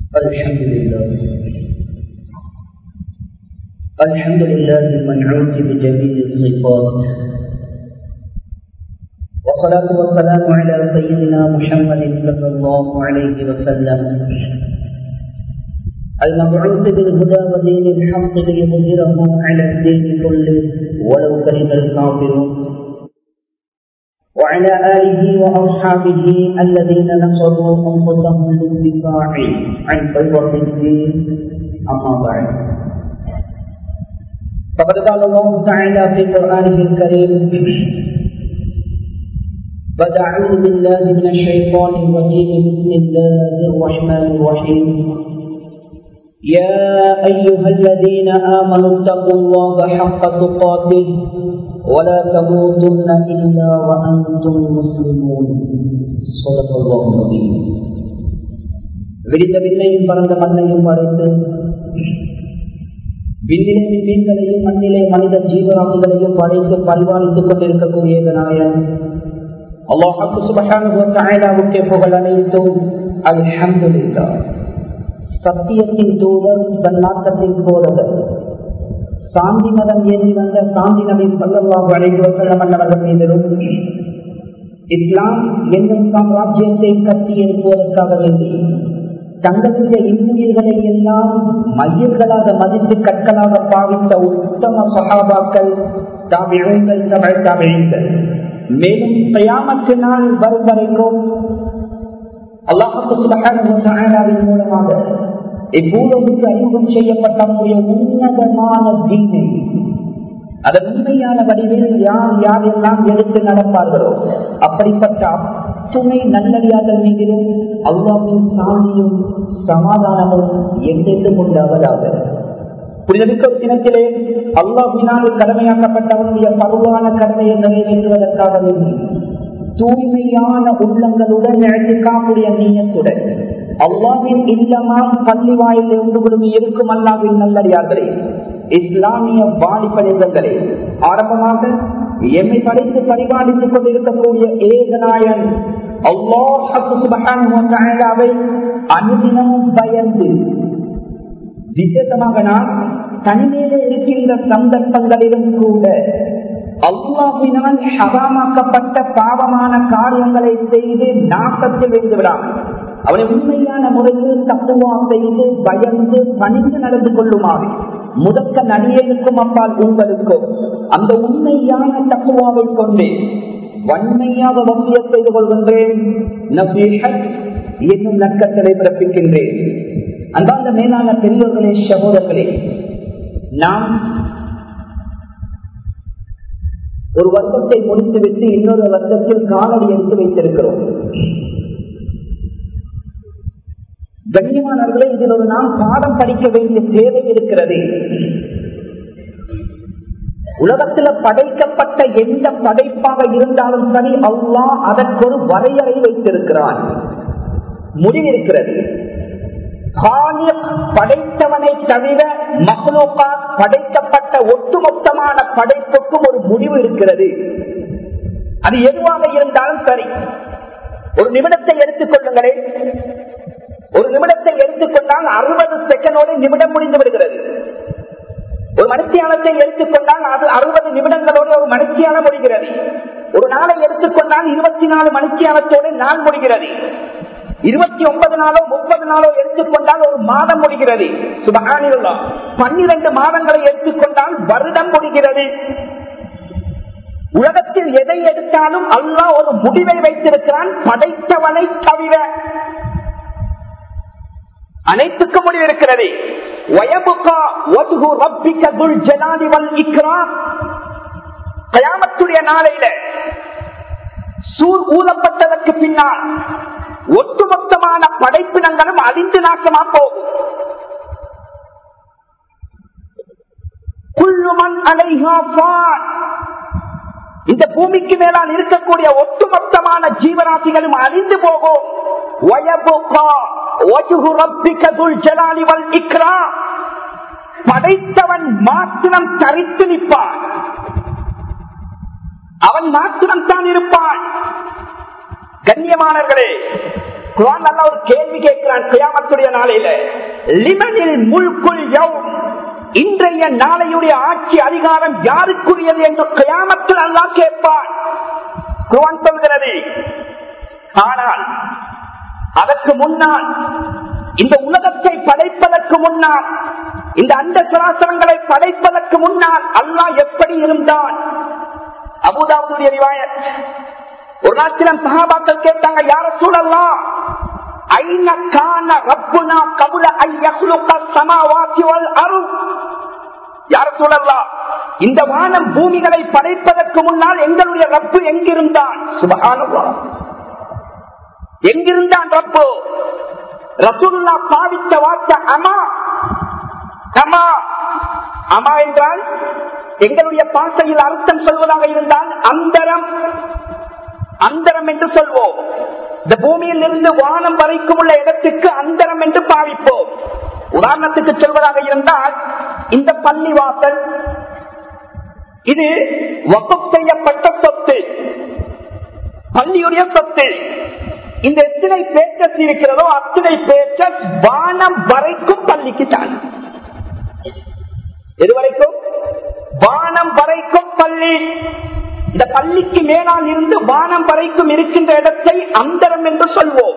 الحمد لله الحمد لله المنعوت بجميع الصفات والصلاة والسلام على سيدنا محمد صلى الله عليه وسلم المبعوث بالهدى ودين الحق ليظهره على الدين كله ولو كره الكافرون وعلى آله وأصحابه الذين نصروا أنفسهم للدفاع عن بيضة الدين أما بعد فقد قال الله تعالى في قرآنه الكريم فدعوا بالله من الشيطان الرجيم بسم الله الرحمن الرحيم يا أيها الذين آمنوا اتقوا الله حق تقاته ولا تموتن إلا وأنتم مسلمون صدق الله العظيم விரித்த விண்ணையும் பறந்த மண்ணையும் படைத்து விண்ணிலே மீன்களையும் மண்ணிலே மனித ஜீவராசிகளையும் படைத்து பரிபாலித்துக் கொண்டிருக்கக்கூடிய நாயன் அல்லாஹாக்கு சுபகானுக்கே புகழ் அனைத்தும் அல்ஹம்துலில்லா சத்தியத்தின் தூதர் தன்னாக்கத்தின் போதவர் சாந்தி மதம் ஏந்தி வந்த சாந்தி நபி சொல்லல்லாஹு அழைத்து வசல்லம் அன்னவர்கள் மீதிலும் இஸ்லாம் என்னும் சாம்ராஜ்யத்தை கட்டி எழுப்புவதற்காக வேண்டி தங்களுடைய இன்னுயிர்களை எல்லாம் மையங்களாக மதித்து கற்களாக பாவித்த உத்தம சகாபாக்கள் தாமிழங்கள் தமிழ் தமிழ்கள் மேலும் பிரயாமத்து நாள் வரும் வரைக்கும் அல்லாஹு சுபகாரின் மூலமாக இப்பூலவுக்கு அறிமுகம் செய்யப்பட்டக்கூடிய உன்னதமான தீனை அதன் உண்மையான வடிவில் யார் யாரெல்லாம் எடுத்து நடப்பார்களோ அப்படிப்பட்ட அத்துணை நல்லடியார்கள் மீதிலும் அல்லாவின் சாந்தியும் சமாதானமும் எந்தெந்து கொண்டாவதாக புரிதலுக்க தினத்திலே அல்லாவினால் கடமையாக்கப்பட்டவனுடைய பருவான கடமையை நிறைவேற்றுவதற்காக வேண்டி தூய்மையான உள்ளங்களுடன் இழந்திருக்கக்கூடிய நீயத்துடன் அல்லாவின் இல்லமாம் பள்ளி வாயில் ஒன்றுகளும் இருக்கும் அல்லாவின் நல்லடியார்களே இஸ்லாமிய வாலிபனிதங்களே ஆரம்பமாக எம்மை படைத்து பரிபாலித்துக் கொண்டிருக்கக்கூடிய ஏகநாயன் அல்லாஹாவை அனுதினமும் பயந்து விசேஷமாக நான் தனிமையில இருக்கின்ற சந்தர்ப்பங்களிலும் கூட அல்லாஹினால் ஹராமாக்கப்பட்ட பாவமான காரியங்களை செய்து நாசத்தில் வைத்து விடாமல் அவனை உண்மையான முறையில் தப்புவா செய்து பயந்து பணிந்து நடந்து கொள்ளுமாறு முதற்க நடிகருக்கும் அப்பால் உங்களுக்கும் அந்த உண்மையான தப்புவாவை கொண்டு வன்மையாக வசிய செய்து கொள்கின்றேன் என்னும் நக்கத்தலை பிறப்பிக்கின்றேன் அந்தாந்த மேலான பெரியவர்களே சகோதரர்களே நாம் ஒரு வருடத்தை முடித்துவிட்டு இன்னொரு வருடத்தில் காலடி எடுத்து வைத்திருக்கிறோம் கண்ணியமானவர்களே இதில் ஒரு நாம் பாடம் படிக்க வேண்டிய தேவை இருக்கிறது உலகத்தில் படைக்கப்பட்ட எந்த படைப்பாக இருந்தாலும் சரி அல்லா அதற்கு ஒரு வரையறை வைத்திருக்கிறான் முடிவிருக்கிறது படைத்தவனை தவிர மகளோக்கா படைக்கப்பட்ட ஒட்டுமொத்தமான படைப்புக்கும் ஒரு முடிவு இருக்கிறது அது எதுவாக இருந்தாலும் சரி ஒரு நிமிடத்தை எடுத்துக் கொள்ளுங்களேன் ஒரு நிமிடத்தை எடுத்துக்கொண்டால் அறுபது செகண்டோடு நிமிடம் முடிந்து விடுகிறது ஒரு மனுஷியானத்தை எடுத்துக்கொண்டால் அது அறுபது நிமிடங்களோடு ஒரு மனுஷியான முடிகிறது ஒரு நாளை எடுத்துக்கொண்டால் இருபத்தி நாலு மனுஷியானத்தோடு நாள் முடிகிறது இருபத்தி ஒன்பது நாளோ முப்பது நாளோ எடுத்துக்கொண்டால் ஒரு மாதம் முடிகிறது சுபகானில்லா பன்னிரண்டு மாதங்களை எடுத்துக்கொண்டால் வருடம் முடிகிறது உலகத்தில் எதை எடுத்தாலும் அல்லா ஒரு முடிவை வைத்திருக்கிறான் படைத்தவனை தவிர அனைத்துக்கும் முடிவு இருக்கிறது கயாமத்துடைய நாளையில சூர் ஊதப்பட்டதற்கு பின்னால் ஒட்டுமொத்தமான படைப்பினங்களும் அழிந்து நாசமா போகும் குள்ளுமன் அலைஹா இந்த பூமிக்கு மேலால் இருக்கக்கூடிய ஒட்டுமொத்தமான ஜீவராசிகளும் அழிந்து போகும் படைத்தவன் மாத்திரம் தரித்து நிற்பான் அவன் மாத்திரம் தான் இருப்பான் கண்ணியமானவர்களே குரான் அல்ல ஒரு கேள்வி கேட்கிறான் கியாமத்துடைய நாளையில லிமனில் முல்குல் யௌம் இன்றைய நாளையுடைய ஆட்சி அதிகாரம் யாருக்குரியது என்று கியாமத்தில் அல்லா கேட்பான் குரான் சொல்கிறது ஆனால் அதற்கு முன்னால் இந்த உலகத்தை படைப்பதற்கு முன்னால் இந்த அண்ட சராசரங்களை படைப்பதற்கு முன்னால் அல்லாஹ் எப்படி இருந்தான் அபுதாபுடைய ரிவாயத் ஒரு நாள் சில சகாபாக்கள் கேட்டாங்க யார சூழல்லாம் ஐன கான ரப்புனா கபுல ஐயகுலுக்க சமாவாசி வல் அருள் யார சூழல்லாம் இந்த வானம் பூமிகளை படைப்பதற்கு முன்னால் எங்களுடைய ரப்பு எங்கிருந்தான் சுபகானல்லா எங்கிருந்தான் ரப்பு ரசூல்லா பாவித்த வார்த்தை அமா அமா அமா என்றால் எங்களுடைய பாசையில் அர்த்தம் சொல்வதாக இருந்தால் அந்தரம் அந்தரம் என்று சொல்வோம் இந்த பூமியில் இருந்து வானம் வரைக்கும் உள்ள இடத்துக்கு அந்தரம் என்று பாவிப்போம் உதாரணத்துக்கு சொல்வதாக இருந்தால் இந்த பள்ளி வாசல் இது வகுப்பு செய்யப்பட்ட சொத்து பள்ளியுடைய சொத்து இந்த எத்தனை பேச்சஸ் இருக்கிறதோ அத்தனை பேச்சஸ் வானம் வரைக்கும் பள்ளிக்கு தான் எது வரைக்கும் வானம் வரைக்கும் பள்ளி இந்த பள்ளிக்கு மேலால் இருந்து வானம் வரைக்கும் இருக்கின்ற இடத்தை அந்தரம் என்று சொல்வோம்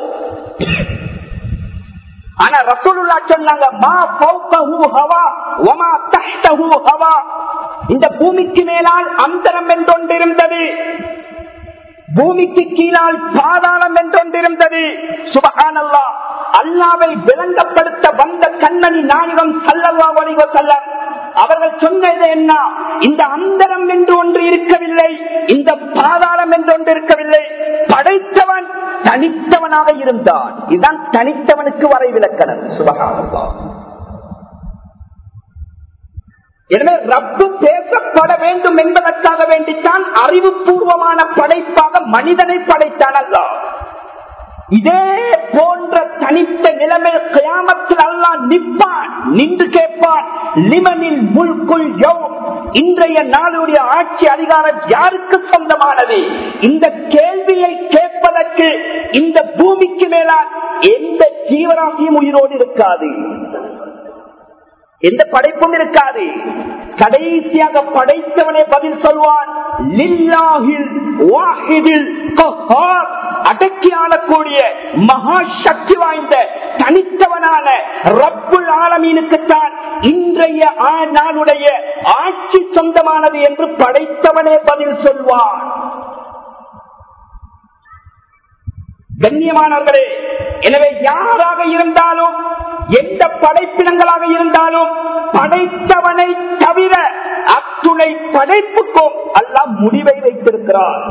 ஆனா ரசூலுல்லா சொன்னாங்க மா ஃபௌகஹு ஹவா வமா தஹ்தஹு ஹவா இந்த பூமிக்கு மேலால் அந்தரம் என்றொன்று இருந்தது பூமிக்கு கீழால் பாதாளம் என்றொன்றிருந்தது சுபகானல்லா அல்லாவை விளங்கப்படுத்த வந்த கண்ணனி நாயகம் சல்லல்லா வடிவ செல்ல அவர்கள் சொன்னது என்ன இந்த அந்தரம் என்று ஒன்று இருக்கவில்லை இந்த பாதாளம் என்று ஒன்று இருக்கவில்லை படைத்தவன் தனித்தவனாக இருந்தான் இதுதான் தனித்தவனுக்கு வரை விளக்கணம் சுபகானல்லா எனவே ரப்பு பேசப்பட வேண்டும் என்பதற்காக வேண்டித்தான் அறிவுபூர்வமான படைப்பாக மனிதனை படைத்தான் அல்ல இதே போன்ற தனித்த நிலைமை கியாமத்தில் அல்லா நிற்பான் நின்று கேட்பான் லிமனில் முல்குல் யௌம் இன்றைய நாளுடைய ஆட்சி அதிகாரம் யாருக்கு சொந்தமானது இந்த கேள்வியை கேட்பதற்கு இந்த பூமிக்கு மேலால் எந்த ஜீவராசியும் உயிரோடு இருக்காது எந்த படைப்பும் இருக்காது கடைசியாக படைத்தவனே பதில் சொல்வான் லில்லாஹில் வாஹிதில் கஹார் அடக்கி ஆளக்கூடிய மகா சக்தி வாய்ந்த தனித்தவனான ரப்புல் ஆலமீனுக்குத்தான் இன்றைய ஆ- நாளுடைய ஆட்சி சொந்தமானது என்று படைத்தவனே பதில் சொல்வான் கண்ணியமானவர்களே எனவே யாராக இருந்தாலும் எந்த படைப்பினங்களாக இருந்தாலும் படைத்தவனை தவிர அத்துணை படைப்புக்கும் அல்லாஹ் முடிவை வைத்திருக்கிறார்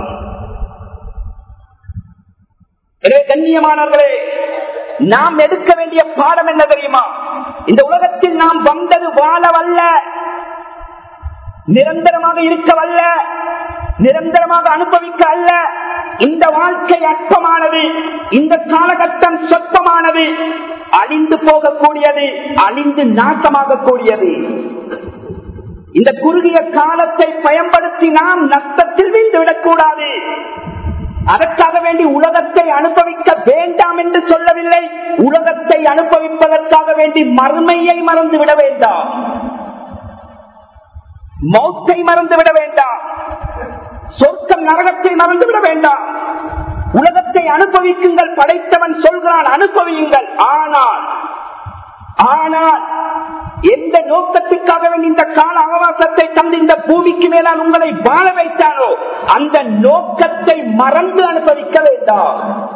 எனவே கண்ணியமானவர்களே நாம் எடுக்க வேண்டிய பாடம் என்ன தெரியுமா இந்த உலகத்தில் நாம் வந்தது வாழவல்ல நிரந்தரமாக இருக்கவல்ல நிரந்தரமாக அனுபவிக்க அல்ல இந்த வாழ்க்கை அற்பமானது இந்த காலகட்டம் சொற்பமானது அழிந்து போகக்கூடியது அழிந்து நாசமாக கூடியது இந்த குறுகிய காலத்தை பயன்படுத்தி நாம் நஷ்டத்தில் வீழ்ந்துவிடக் கூடாது அதற்காக வேண்டி உலகத்தை அனுபவிக்க வேண்டாம் என்று சொல்லவில்லை உலகத்தை அனுபவிப்பதற்காக வேண்டி மறுமையை மறந்து விட வேண்டாம் மௌத்தை மறந்து விட வேண்டாம் சொர்க்கம் நரகத்தை மறந்து விட வேண்டாம் உலகத்தை அனுபவிக்குங்கள் படைத்தவன் சொல்கிறான் அனுபவியுங்கள் ஆனால் ஆனால் எந்த நோக்கத்துக்காக வேண்டி இந்த கால அவகாசத்தை தந்து இந்த பூமிக்கு மேலால் உங்களை வாழ வைத்தாரோ அந்த நோக்கத்தை மறந்து அனுபவிக்க வேண்டாம்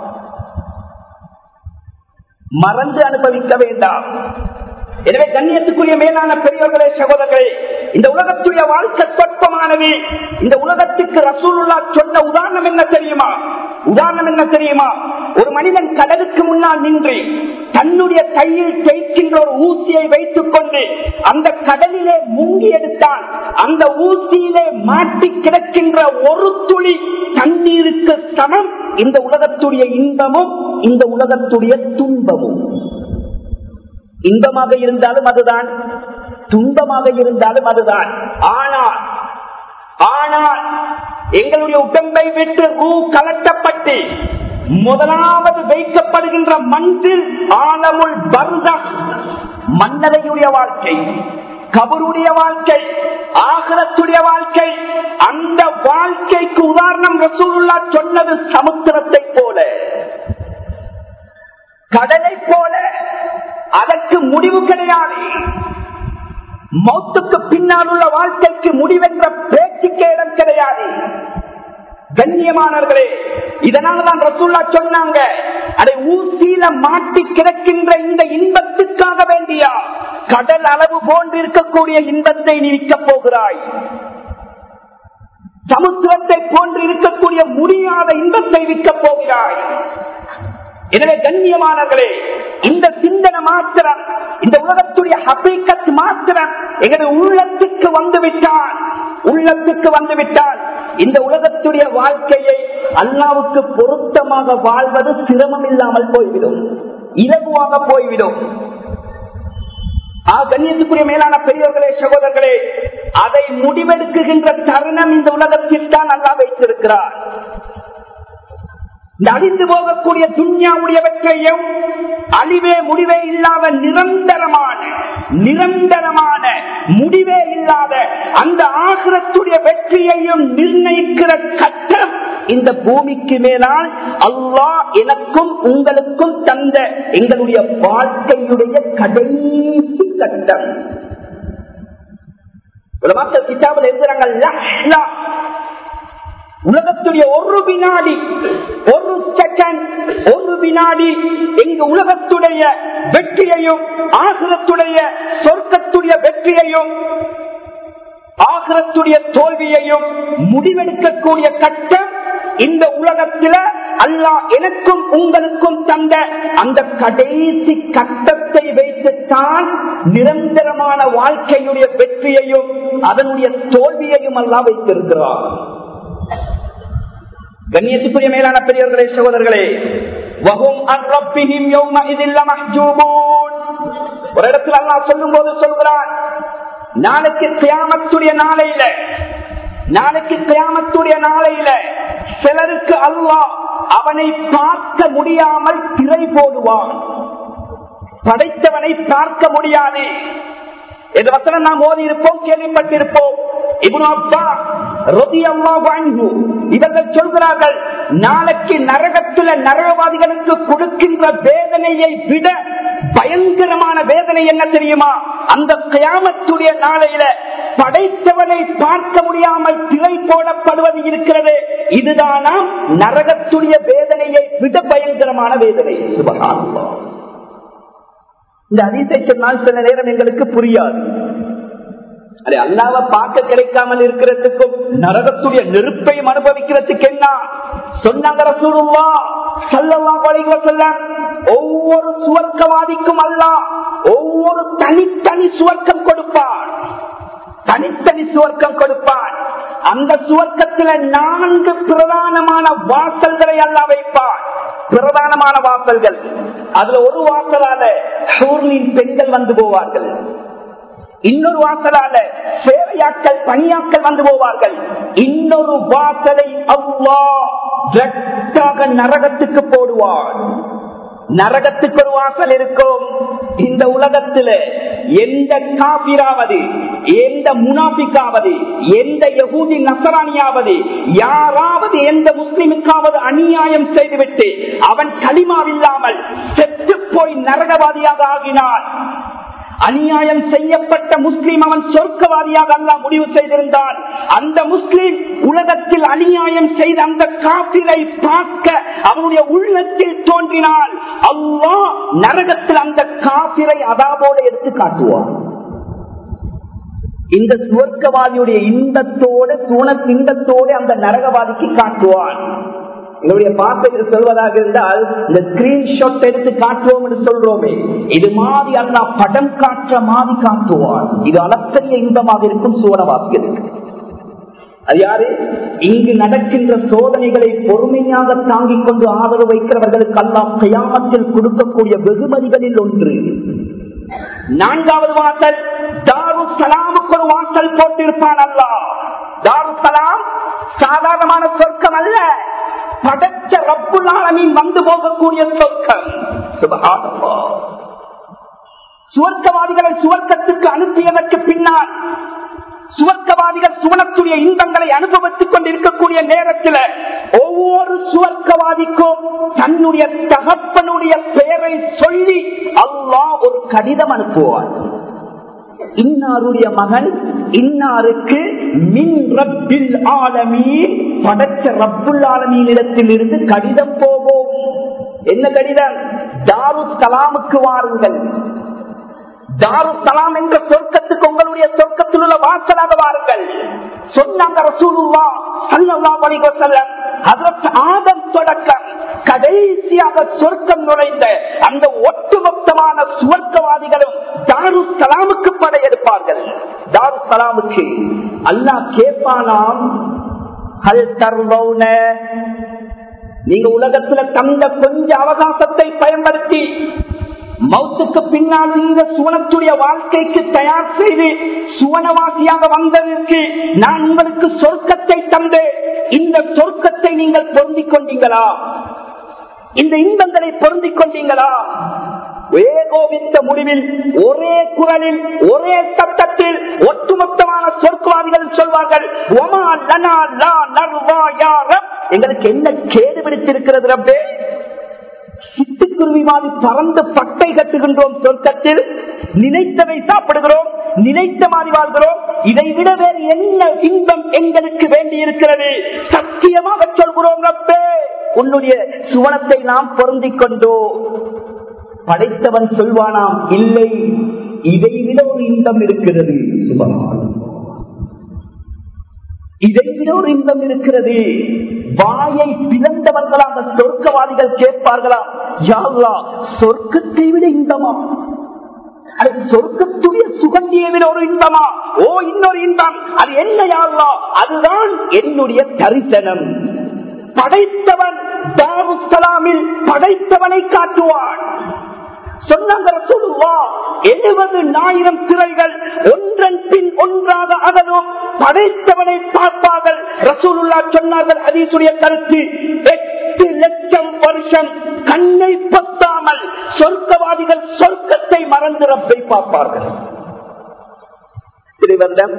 மறந்து அனுபவிக்க வேண்டாம் எனவே கண்ணியத்துக்குரிய மேலான பெரியவர்களே சகோதரர்களே இந்த உலகத்துடைய வாழ்க்கை சொற்பமானது இந்த உலகத்துக்கு ரசூலுல்லா சொன்ன உதாரணம் என்ன தெரியுமா உதாரணம் என்ன தெரியுமா ஒரு மனிதன் கடலுக்கு முன்னால் நின்று தன்னுடைய கையில் தேய்க்கின்ற ஒரு ஊசியை வைத்துக் கொண்டு அந்த கடலிலே முங்கி எடுத்தான் அந்த ஊசியிலே மாட்டி கிடக்கின்ற ஒரு துளி தண்ணீருக்கு சமம் இந்த உலகத்துடைய இன்பமும் இந்த உலகத்துடைய துன்பமும் இன்பமாக இருந்தாலும் அதுதான் துன்பமாக இருந்தாலும் அதுதான் ஆனால் ஆனால் எங்களுடைய உடம்பை விட்டு ரூ கலட்டப்பட்டு முதலாவது வைக்கப்படுகின்ற மண்ணில் ஆலமுல் பர்த மன்னரையுடைய வாழ்க்கை கபருடைய வாழ்க்கை ஆகரத்துடைய வாழ்க்கை அந்த வாழ்க்கைக்கு உதாரணம் ரசூலுல்லா சொன்னது சமுத்திரத்தை போல கடலை போல அதற்கு முடிவு கிடையாது மௌத்துக்கு பின்னால் உள்ள வாழ்க்கைக்கு முடிவென்ற பேச்சுக்கு இடம் கிடையாது கண்ணியமானவர்களே இதனாலதான் ரசூல்லா சொன்னாங்க அதை ஊசியில மாட்டி கிடக்கின்ற இந்த இன்பத்துக்காக வேண்டியா கடல் அளவு போன்று இருக்கக்கூடிய இன்பத்தை நீ விற்கப் போகிறாய் சமுத்திரத்தை போன்று இருக்கக்கூடிய முடியாத இன்பத்தை விற்கப் போகிறாய் எனவே கண்ணியமானவர்களே இந்த சிந்தனை மாத்திரம் இந்த உலகத்துடைய ஹபீக்கத் மாத்திரம் எங்களுடைய உள்ளத்துக்கு வந்து விட்டான் உள்ளத்துக்கு வந்து விட்டான் இந்த உலகத்துடைய வாழ்க்கையை அல்லாவுக்கு பொருத்தமாக வாழ்வது சிரமம் இல்லாமல் போய்விடும் இலகுவாக போய்விடும் கண்ணியத்துக்குரிய மேலான பெரியவர்களே சகோதரர்களே அதை முடிவெடுக்குகின்ற தருணம் இந்த உலகத்தில் தான் அல்லா வைத்திருக்கிறார் இந்த அழிந்து போகக்கூடிய துன்யாவுடையவற்றையும் அழிவே முடிவே இல்லாத நிரந்தரமான நிரந்தரமான முடிவே இல்லாத அந்த ஆகிரத்துடைய வெற்றியையும் நிர்ணயிக்கிற கட்டம் இந்த பூமிக்கு மேலால் அல்லாஹ் எனக்கும் உங்களுக்கும் தந்த எங்களுடைய வாழ்க்கையுடைய கடைசி கட்டம் மக்கள் கிட்டாமல் எழுதுறாங்க உலகத்துடைய ஒரு வினாடி ஒரு செகண்ட் ஒரு வினாடி எங்க உலகத்துடைய வெற்றியையும் ஆசிரத்துடைய சொர்க்கத்துடைய வெற்றியையும் ஆசிரத்துடைய தோல்வியையும் முடிவெடுக்கக்கூடிய கட்டம் இந்த உலகத்தில அல்லாஹ் எனக்கும் உங்களுக்கும் தந்த அந்த கடைசி கட்டத்தை வைத்துத்தான் நிரந்தரமான வாழ்க்கையுடைய வெற்றியையும் அதனுடைய தோல்வியையும் அல்லா வைத்திருக்கிறார் கண்ணியத்துக்குரிய மேலான பெரியவர்களே சகோதரர்களே வகும் அர்ரப்பிஹிம் யௌம இதில்ல மஹ்ஜூபூன் ஒரு இடத்துல அல்லாஹ் சொல்லும் போது சொல்கிறான் நாளைக்கு கியாமத்துடைய நாளையில நாளைக்கு கியாமத்துடைய நாளையில சிலருக்கு அல்லாஹ் அவனை பார்க்க முடியாமல் திரை போடுவான் படைத்தவனை பார்க்க முடியாது இந்த வசனம் நாம் ஓதி இருப்போம் கேள்விப்பட்டிருப்போம் இவர்கள் சொல்கிறார்கள் நாளைக்கு நரகத்துல நரகவாதிகளுக்கு கொடுக்கின்ற வேதனையை விட பயங்கரமான வேதனை என்ன தெரியுமா அந்த கியாமத்துடைய நாளையில படைத்தவனை பார்க்க முடியாமல் திரை போடப்படுவது இருக்கிறது இதுதானா நரகத்துடைய வேதனையை விட பயங்கரமான வேதனை சுபகாரம் இந்த அதிசை சொன்னால் சில நேரம் எங்களுக்கு புரியாது அது அல்லாவ பார்க்க கிடைக்காமல் இருக்கிறதுக்கும் நரகத்துடைய நெருப்பையும் அனுபவிக்கிறதுக்கு என்ன சொன்னாங்க ரசூலுல்லா ஸல்லல்லாஹு அலைஹி வஸல்லம் ஒவ்வொரு சுவர்க்கவாதிக்கும் அல்லாஹ் ஒவ்வொரு தனித்தனி சுவர்க்கம் கொடுப்பான் தனித்தனி சுவர்க்கம் கொடுப்பான் அந்த சுவர்க்கத்துல நான்கு பிரதானமான வாசல்களை அல்லாஹ் வைப்பான் பிரதானமான வாசல்கள் அதுல ஒரு வாசலால சூர்னின் பெண்கள் வந்து போவார்கள் இன்னொரு வாசலால சேவையாக்கள் பணியாக்கள் வந்து போவார்கள் இன்னொரு வாசலை அவ்வா நரகத்துக்கு போடுவான் நரகத்துக்கு ஒரு வாசல் இருக்கும் இந்த உலகத்துல எந்த காபிராவது எந்த முனாபிக்காவது எந்த யகூதி நசராணியாவது யாராவது எந்த முஸ்லிமுக்காவது அநியாயம் செய்துவிட்டு அவன் களிமாவில்லாமல் செத்து போய் நரகவாதியாக ஆகினான் அநியாயம் செய்யப்பட்ட முஸ்லீம் அவன் சொர்க்கவாதியாக அல்ல முடிவு செய்திருந்தான் அந்த முஸ்லீம் உலகத்தில் அநியாயம் செய்த அந்த காப்பிரை பார்க்க அவனுடைய உள்ளத்தில் தோன்றினால் அல்லா நரகத்தில் அந்த காப்பிரை அதாவோடு எடுத்து காட்டுவான் இந்த சுவர்க்கவாதியுடைய இன்பத்தோடு சூன இன்பத்தோடு அந்த நரகவாதிக்கு காட்டுவான் எங்களுடைய பாப்பைக்கு சொல்வதாக இருந்தால் இந்த ஸ்கிரீன்ஷாட் எடுத்து காட்டுவோம் என்று சொல்றோமே இது மாதிரி அல்லா படம் காற்ற மாதிரி காட்டுவான் இது அளப்பரிய இன்பமாக இருக்கும் சூழவாசிகளுக்கு அது யாரு இங்கு நடக்கின்ற சோதனைகளை பொறுமையாக தாங்கிக் கொண்டு ஆதரவு வைக்கிறவர்களுக்கு அல்லாம் கயாமத்தில் கொடுக்கக்கூடிய வெகுமதிகளில் ஒன்று நான்காவது வாசல் தாரு சலாமுக்கு ஒரு வாசல் போட்டிருப்பான் அல்லா தாரு சலாம் சாதாரணமான சொர்க்கம் அல்ல படைத்த படைச்ச ரப்புல் ஆலமீன் வந்து போகக்கூடிய சொர்க்கம் சுபஹானல்லாஹ். சுவர்க்கவாதிகளை சுவர்க்கத்துக்கு அனுப்பியதற்கு பின்னால் சுவர்க்கவாதிகள் சுவனத்துடைய இன்பங்களை அனுபவித்துக் கொண்டிருக்கக்கூடிய நேரத்தில் ஒவ்வொரு சுவர்க்கவாதிக்கும் தன்னுடைய தகப்பனுடைய பெயரை சொல்லி அல்லாஹ் ஒரு கடிதம் அனுப்புவார் இன்னாருடைய மகன் இன்னாருக்கு மின் ரப்பில் ஆலமீன் படைச்ச ரப்புல் ஆலமீனிடத்தில் இருந்து கடிதம் போகும் என்ன கடிதம் தாரு கலாமுக்கு வாருங்கள் தாரு சலாம் என்ற சொர்க்கத்துக்கு உங்களுடைய சொர்க்கத்தில் உள்ள வாசலாக வாருங்கள் சொன்னாங்க ரசூலுல்லா ஸல்லல்லாஹு அலைஹி வஸல்லம் ஹஜ்ரத் ஆதம் தொடக்கம் கடைசியாக சொர்க்கம் நுழைந்த அந்த ஒட்டுமொத்தமான சுவர்க்கவாதிகளும் தாரு சலாமுக்கு படையெடுப்பார்கள் தாரு சலாமுக்கு அல்லாஹ் கேட்பானாம் ஹல் தர்வௌன நீங்க உலகத்துல தந்த கொஞ்ச அவகாசத்தை பயன்படுத்தி மௌத்துக்கு பின்னால் இந்த சுவனத்துடைய வாழ்க்கைக்கு தயார் செய்து சுவனவாசியாக வந்ததற்கு நான் உங்களுக்கு சொர்க்கத்தை தந்து இந்த சொர்க்கத்தை நீங்கள் பொருந்திக் கொண்டீங்களா இந்த இன்பங்களை பொருந்திக் கொண்டீங்களா ஏகோபித்த முடிவில் ஒரே குரலில் ஒரே சட்டத்தில் ஒட்டுமொத்தமான சொர்க்கவாதிகள் சொல்வார்கள் "ஒமா லனா லா நர்வா யா ரப்." எங்களுக்கு என்ன கேடு பிடித்திருக்கிறது ரப்பே சிட்டுக்குருவி மாதிரி பறந்து பட்டை கட்டுகின்றோம் சொர்க்கத்தில் நினைத்தவை சாப்பிடுகிறோம் நினைத்த மாதிரி வாழ்கிறோம் இதை விட வேறு என்ன இன்பம் எங்களுக்கு வேண்டி இருக்கிறது சத்தியமாக சொல்கிறோம் ரப்பே உன்னுடைய சுவனத்தை நாம் பொருந்திக் கொண்டோம் படைத்தவன் சொல்வானாம் இல்லை இதை விட ஒரு இன்பம் இருக்கிறது சுபகானம் இதை விட ஒரு இன்பம் இருக்கிறது வாயை பிளந்தவர்களாக சொர்க்கவாதிகள் கேட்பார்களாம் யாழ்லா சொர்க்கத்தை விட இன்பமா அது சொர்க்கத்துடைய சுகந்தியை விட ஒரு இன்பமா ஓ இன்னொரு இன்பம் அது என்ன யாழ்லா அதுதான் என்னுடைய தரிசனம் படைத்தவன் தாருசலாமில் படைத்தவனை காட்டுவான் சொன்னாங்க ரசூலுல்லா எழுபது ஆயிரம் திரைகள் ஒன்றன் பின் ஒன்றாக அகலும் படைத்தவனை பார்ப்பார்கள் ரசூலுல்லா சொன்னார்கள் அதீசுடைய கருத்து எட்டு லட்சம் வருஷம் கண்ணை பத்தாமல் சொர்க்கவாதிகள் சொர்க்கத்தை மறந்து ரப்பை பார்ப்பார்கள் திருவந்தம்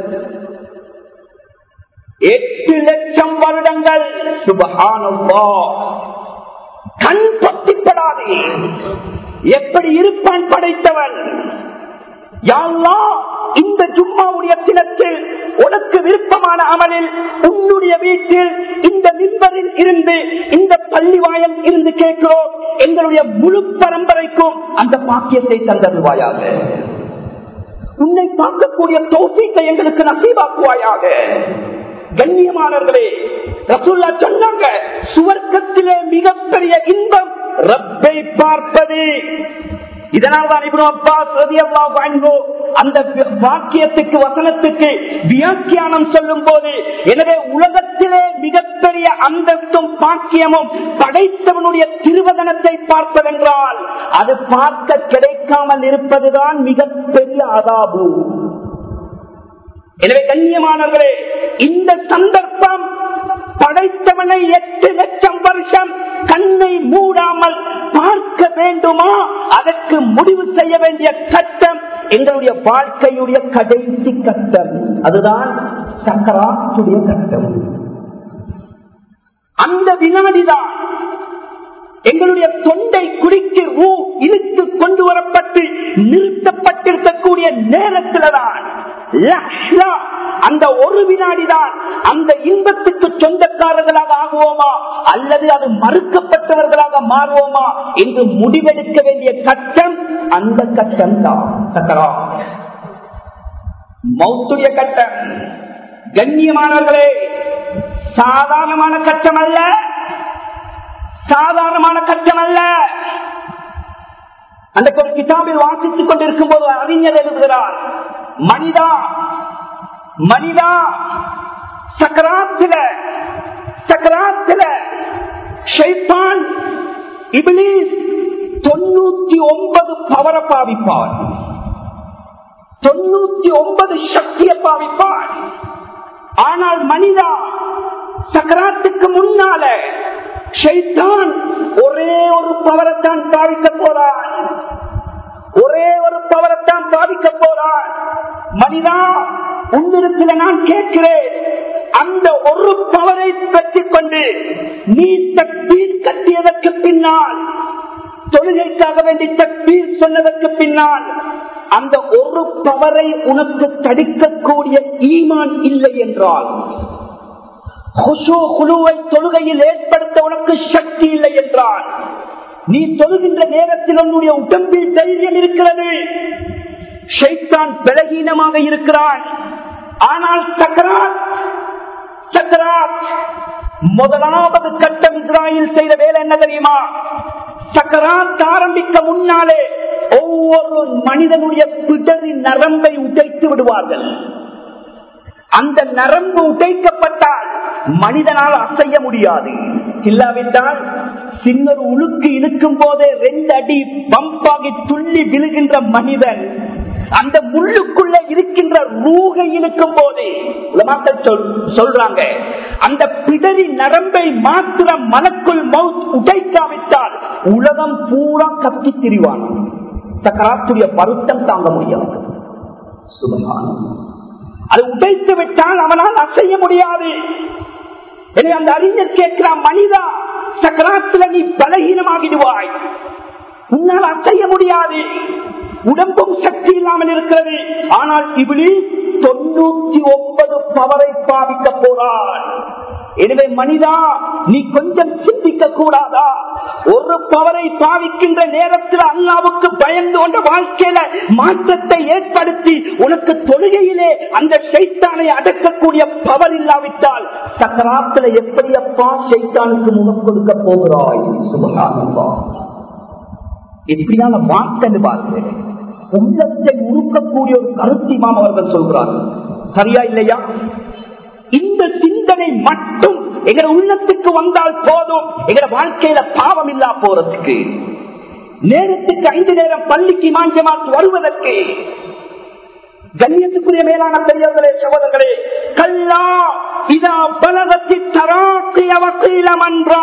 எட்டு லட்சம் வருடங்கள் சுபஹானல்லா கண் பத்திப்படாதே எப்படி இருப்பான் படைத்தவன் யாழ்லா இந்த ஜும்மாவுடைய தினத்தில் உனக்கு விருப்பமான அமலில் உன்னுடைய வீட்டில் இந்த மின்பரில் இருந்து இந்த பள்ளிவாயம் இருந்து கேட்கிறோம் எங்களுடைய முழு பரம்பரைக்கும் அந்த பாக்கியத்தை தந்தருவாயாக உன்னை பார்க்கக்கூடிய தோசித்தை எங்களுக்கு நசீவாக்குவாயாக கண்ணியமானவர்களே ரசூல்லா சொன்னாங்க சுவர்க்கத்திலே மிகப்பெரிய இன்பம் ரப்பை பார்ப்பது இதனால் தான் இப்னு அப்பாஸ் ரலியல்லாஹு அன்ஹு அந்த வாக்கியத்துக்கு வசனத்துக்கு வியாக்கியானம் சொல்லும் போது எனவே உலகத்திலே மிகப்பெரிய அந்தஸ்தும் பாக்கியமும் படைத்தவனுடைய திருவதனத்தை பார்ப்பதென்றால் அது பார்க்க கிடைக்காமல் இருப்பதுதான் மிகப்பெரிய அதாபு எனவே கண்ணியமானவர்களே இந்த சந்தர்ப்பம் படைத்தவனை எட்டு லட்சம் வருஷம் கண்ணை மூடாமல் பார்க்க வேண்டுமா அதற்கு முடிவு செய்ய வேண்டிய கட்டம் எங்களுடைய வாழ்க்கையுடைய கடைசி கட்டம் அதுதான் சக்கராத்துடைய கட்டம் அந்த வினாடிதான் எங்களுடைய தொண்டை குடிக்கு ஊ இழுத்து கொண்டு வரப்பட்டு நிறுத்தப்பட்டிருக்கக்கூடிய நேரத்தில்தான் அந்த ஒரு வினாடிதான் அந்த இன்பத்துக்கு சொந்தக்காரர்களாக ஆகுவோமா அல்லது அது மறுக்கப்பட்டவர்களாக மாறுவோமா என்று முடிவெடுக்க வேண்டிய கட்டம் அந்த கட்டம் தான் சக்கரா மௌத்துடைய கட்டம் கண்ணியமானவர்களே சாதாரணமான கட்டம் அல்ல சாதாரணமான கட்டம் அல்ல அந்த ஒரு கிதாபில் வாசித்துக் கொண்டிருக்கும் போது அறிஞர் எழுதுகிறார் மனிதா மனிதா சக்கராத்தில சக்கராத்தில ஷைத்தான் இபிலிஸ் தொண்ணூத்தி ஒன்பது பவரை பாவிப்பார் தொண்ணூத்தி ஒன்பது சக்தியை பாவிப்பார் ஆனால் மனிதா சக்கராத்துக்கு முன்னால ஷைத்தான் ஒரே ஒரு பவரைத்தான் பாவிக்க போறான் ஒரே ஒரு பவரைத்தான் பாதிக்க போறான் மனிதா உன்னிடத்தில் நான் கேட்கிறேன் அந்த ஒரு பவரை பெற்றுக் கொண்டு நீ தப்பீர் கட்டியதற்கு பின்னால் தொழுகைக்காக வேண்டி தப்பீர் சொன்னதற்கு பின்னால் அந்த ஒரு பவரை உனக்கு தடுக்கக்கூடிய ஈமான் இல்லை என்றால் தொழுகையில் ஏற்படுத்த உனக்கு சக்தி இல்லை என்றால் நீ தொழுகின்ற நேரத்தில் உன்னுடைய உடம்பில் தைரியம் இருக்கிறது ஷைத்தான் பலகீனமாக இருக்கிறான் ஆனால் சக்கராத் சக்கராத் முதலாவது கட்டம் இஸ்ராயில் செய்த வேலை என்ன தெரியுமா சக்கராத் ஆரம்பிக்க முன்னாலே ஒவ்வொரு மனிதனுடைய பிடரி நரம்பை உடைத்து விடுவார்கள் அந்த நரம்பு உடைக்கப்பட்டால் மனிதனால் அசைய முடியாது இல்லாவிட்டால் சின்னர் உழுக்கு இழுக்கும் போதே ரெண்டு அடி பம்பாகி துள்ளி விழுகின்ற மனிதன் அந்த முள்ளுக்குள்ள இருக்கின்ற ரூகை இழுக்கும் போதே உலமாக்கள் சொல் சொல்றாங்க அந்த பிடரி நரம்பை மாத்திரம் மனக்குள் மவுத் உடைக்காவிட்டால் உலகம் பூரா கத்தி திரிவான் சக்கராத்துடைய பருத்தம் தாங்க முடியாது சுபகானம் அது உடைத்து விட்டால் அவனால் அசைய முடியாது எனவே அந்த அறிஞர் கேட்கிறான் மனிதா சக்கராத்துல நீ பலகீனமாகிடுவாய் உன்னால் அசைய முடியாது உடம்பும் சக்தி இல்லாமல் இருக்கிறது ஆனால் இவளி தொண்ணூத்தி ஒன்பது பவரை பாவிக்க போறான் எனவே மனிதா நீ கொஞ்சம் சிந்திக்க கூடாதா ஒரு பவரை பாவிக்கின்ற நேரத்தில் அல்லாவுக்கு பயந்து கொண்ட வாழ்க்கையில மாற்றத்தை ஏற்படுத்தி உனக்கு தொழுகையிலே அந்த சைத்தானை அடக்கக்கூடிய பவர் இல்லாவிட்டால் சக்கராத்துல எப்படி அப்பா சைத்தானுக்கு முகம் கொடுக்க போகிறாய் சுபகானந்தா எப்படியான வார்த்தை பார்க்கிறேன் உள்ளத்தை உருக்கக்கூடிய ஒரு கருத்திமாம் அவர்கள் சொல்கிறார்கள் சரியா இல்லையா இந்த சிந்தனை மட்டும் எங்க உள்ளத்துக்கு வந்தால் போதும் எங்க வாழ்க்கையில பாவம் இல்லா போறதுக்கு நேரத்துக்கு ஐந்து நேரம் பள்ளிக்கு மாஞ்சமாக்கு வருவதற்கு கண்ணியத்துக்குரிய மேலான பெரியவர்களே சகோதரர்களே கல்லா இதா பலகத்தி தராக்கிய வக்கீலமன்றா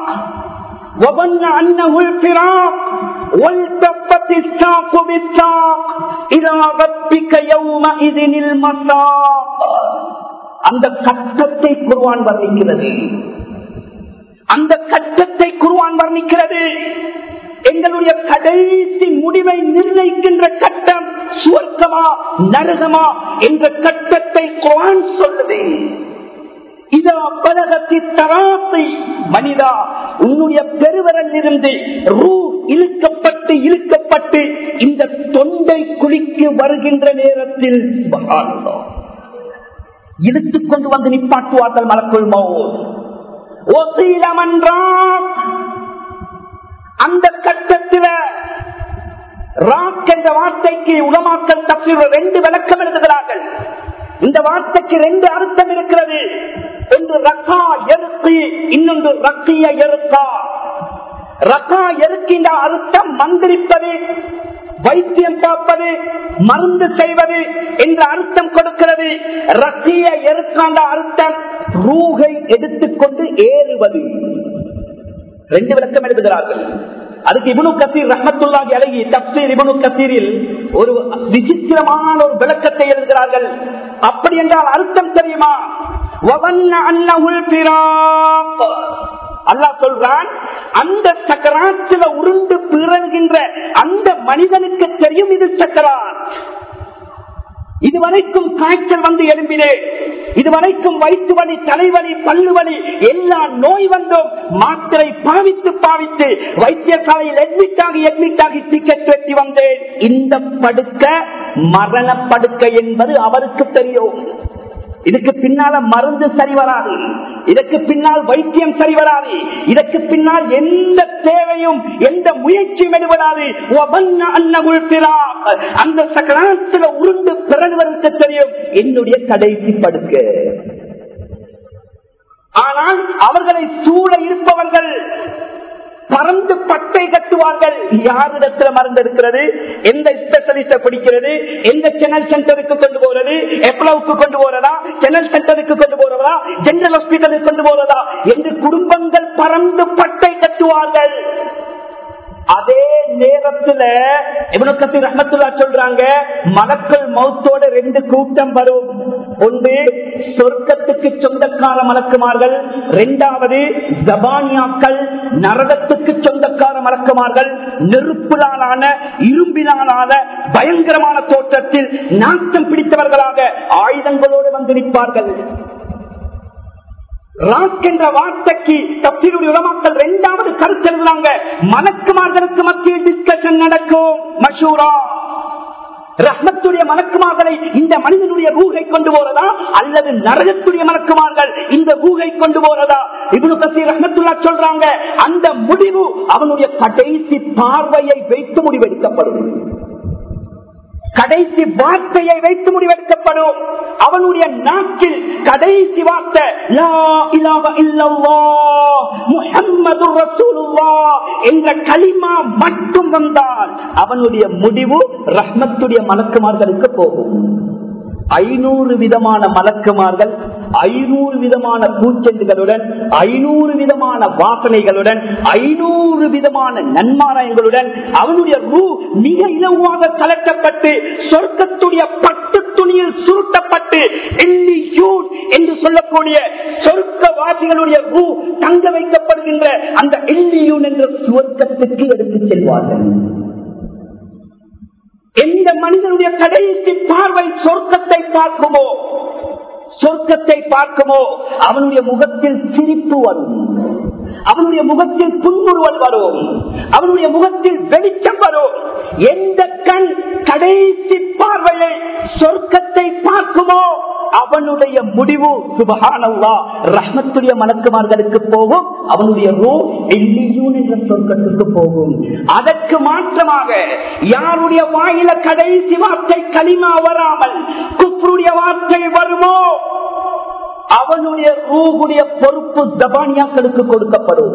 وظن أنه الفراق والتفت الساق بالساق إلى ربك يومئذ المساق அந்த கட்டத்தை குருவான் வர்ணிக்கிறது அந்த கட்டத்தை குருவான் வர்ணிக்கிறது எங்களுடைய கடைசி முடிவை நிர்ணயிக்கின்ற கட்டம் சுவர்க்கமா நரகமா என்ற கட்டத்தை குரான் சொல்லுது இதா பலகத்தி தராசை மனிதா உன்னுடைய பெருவரல் இருந்து ரூ இழுக்கப்பட்டு இழுக்கப்பட்டு இந்த தொண்டை குழிக்கு வருகின்ற நேரத்தில் இழுத்துக் கொண்டு வந்து நிப்பாட்டுவார்கள் மலக்குள் அந்த கட்டத்தில் ராக் என்ற வார்த்தைக்கு உலமாக்கல் தப்பில் ரெண்டு விளக்கம் எழுதுகிறார்கள் இந்த வார்த்தைக்கு ரெண்டு அர்த்தம் இருக்கிறது ஒன்று ரக்கா எருத்தி இன்னொன்று ரக்கிய எருக்கா ரக்கா எருக்கின்ற அர்த்தம் மந்திரிப்பது வைத்தியம் பார்ப்பது மருந்து செய்வது என்ற அர்த்தம் கொடுக்கிறது ரத்திய எருக்காண்ட அர்த்தம் ரூகை எடுத்துக்கொண்டு ஏறுவது ரெண்டு விளக்கம் எழுதுகிறார்கள் அதுக்கு இபனு கசீர் ரஹமத்துல்லாஹி அழகி தப்சீர் இபனு கசீரில் ஒரு விசித்திரமான ஒரு விளக்கத்தை எழுதுகிறார்கள் அப்படி என்றால் அர்த்தம் தெரியுமா அல்லா சொல்றான் அந்த சக்கராற்றில உருண்டு பிறகின்ற அந்த மனிதனுக்கு தெரியும் இது சக்கராத் இதுவரைக்கும் காய்ச்சல் வந்து எழும்பினேன் இதுவரைக்கும் வயிற்று வலி தலைவலி பல்லு வலி எல்லா நோய் வந்தும் மாத்திரை பாவித்து பாவித்து வைத்தியசாலையில் அட்மிட் ஆகி அட்மிட் ஆகி டிக்கெட் வெட்டி வந்தேன் இந்த படுக்க மரண படுக்கை என்பது அவருக்கு தெரியும் இதுக்கு பின்னால மருந்து சரி வராது இதற்கு பின்னால் வைத்தியம் சரி வராது இதற்கு பின்னால் எந்த தேவையும் எந்த முயற்சியும் எடுபடாது அந்த சக்கராத்துல உருண்டு பிறகுவதற்கு தெரியும் என்னுடைய கடைசி படுக்க ஆனால் அவர்களை சூழ இருப்பவர்கள் பறந்து பட்டை கட்டுவார்கள் யாரிடத்துல மருந்து இருக்கிறது எந்த ஸ்பெஷலிஸ்ட பிடிக்கிறது எந்த சேனல் சென்டருக்கு கொண்டு போறது எவ்வளவுக்கு கொண்டு போறதா சேனல் சென்டருக்கு கொண்டு போறதா ஜெனரல் ஹாஸ்பிட்டலுக்கு கொண்டு போறதா என்று குடும்பங்கள் பறந்து பட்டை கட்டுவார்கள் அதே நேரத்துல இவனுக்கு ரஹமத்துல்லா சொல்றாங்க மலக்கள் மௌத்தோட ரெண்டு கூட்டம் வரும் ஒன்று சொர்க்கத்துக்கு சொந்தக்கார மலக்குமார்கள் இரண்டாவது ஜபானியாக்கள் நரகத்துக்கு சொந்தக்கார மலக்குமார்கள் நெருப்பிலான இரும்பினாலான பயங்கரமான தோற்றத்தில் நாட்டம் பிடித்தவர்களாக ஆயுதங்களோடு வந்து நிற்பார்கள் ராக் என்ற வார்த்தைக்கு தப்சீருடைய உலமாக்கள் இரண்டாவது கருத்து எழுதுறாங்க மலக்குமார்களுக்கு மத்தியில் டிஸ்கஷன் நடக்கும் மஷூரா ரஹ்மத்துடைய மலக்குமார்களை இந்த மனிதனுடைய ரூகை கொண்டு போறதா அல்லது நரகத்துடைய மலக்குமார்கள் இந்த ரூகை கொண்டு போறதா இவனு கசி ரஹ்மத்துல்லா சொல்றாங்க அந்த முடிவு அவனுடைய கடைசி பார்வையை வைத்து முடிவெடுக்கப்படும் கடைசி வார்த்தையை வைத்து முடிவெடுக்கப்படும் அவனுடைய நாட்டில் கடைசி வார்த்தை லா இலாஹ இல்லல்லாஹ் முஹம்மதுர் ரசூலுல்லாஹ் என்ற கலிமா மட்டும் வந்தால் அவனுடைய முடிவு ரஹ்மத்துடைய மலக்குமார்களுக்கு போகும் ஐநூறு விதமான மலக்குமார்கள் ஐநூறு விதமான பூச்செண்டுகளுடன் ஐநூறு விதமான வாசனைகளுடன் ஐநூறு விதமான நன்மாராயங்களுடன் அவனுடைய ரூ மிக இலவாக கலக்கப்பட்டு சொர்க்கத்துடைய பட்டு துணியில் சுருட்டப்பட்டு எல்லியூன் என்று சொல்லக்கூடிய சொர்க்கவாசிகளுடைய ரூ தங்க வைக்கப்படுகின்ற அந்த எல்லியூன் என்ற சுவர்க்கத்துக்கு எடுத்துச் செல்வார்கள் எந்த மனிதனுடைய கடைசி பார்வை சொர்க்கத்தை பார்க்குமோ சொர்க்கத்தை பார்க்குமோ அவனுடைய முகத்தில் சிரிப்பு வரும் அவனுடைய முகத்தில் புன்முறுவல் வரும் அவனுடைய முகத்தில் வெளிச்சம் வரும் எந்த கண் கடைசி பார்வையை சொர்க்கத்தை பார்க்குமோ அவனுடைய முடிவு சுபகானல்லா ரஹ்மத்துடைய மலக்குமார்களுக்கு போகும் அவனுடைய ரூ எல்லியூன் என்ற சொர்க்கத்துக்கு போகும் அதற்கு மாற்றமாக யாருடைய வாயில கடைசி வார்த்தை களிமா வராமல் குப்ருடைய வார்த்தை வருமோ அவனுடைய ரூகுடைய பொறுப்பு தபானியாக்களுக்கு கொடுக்கப்படும்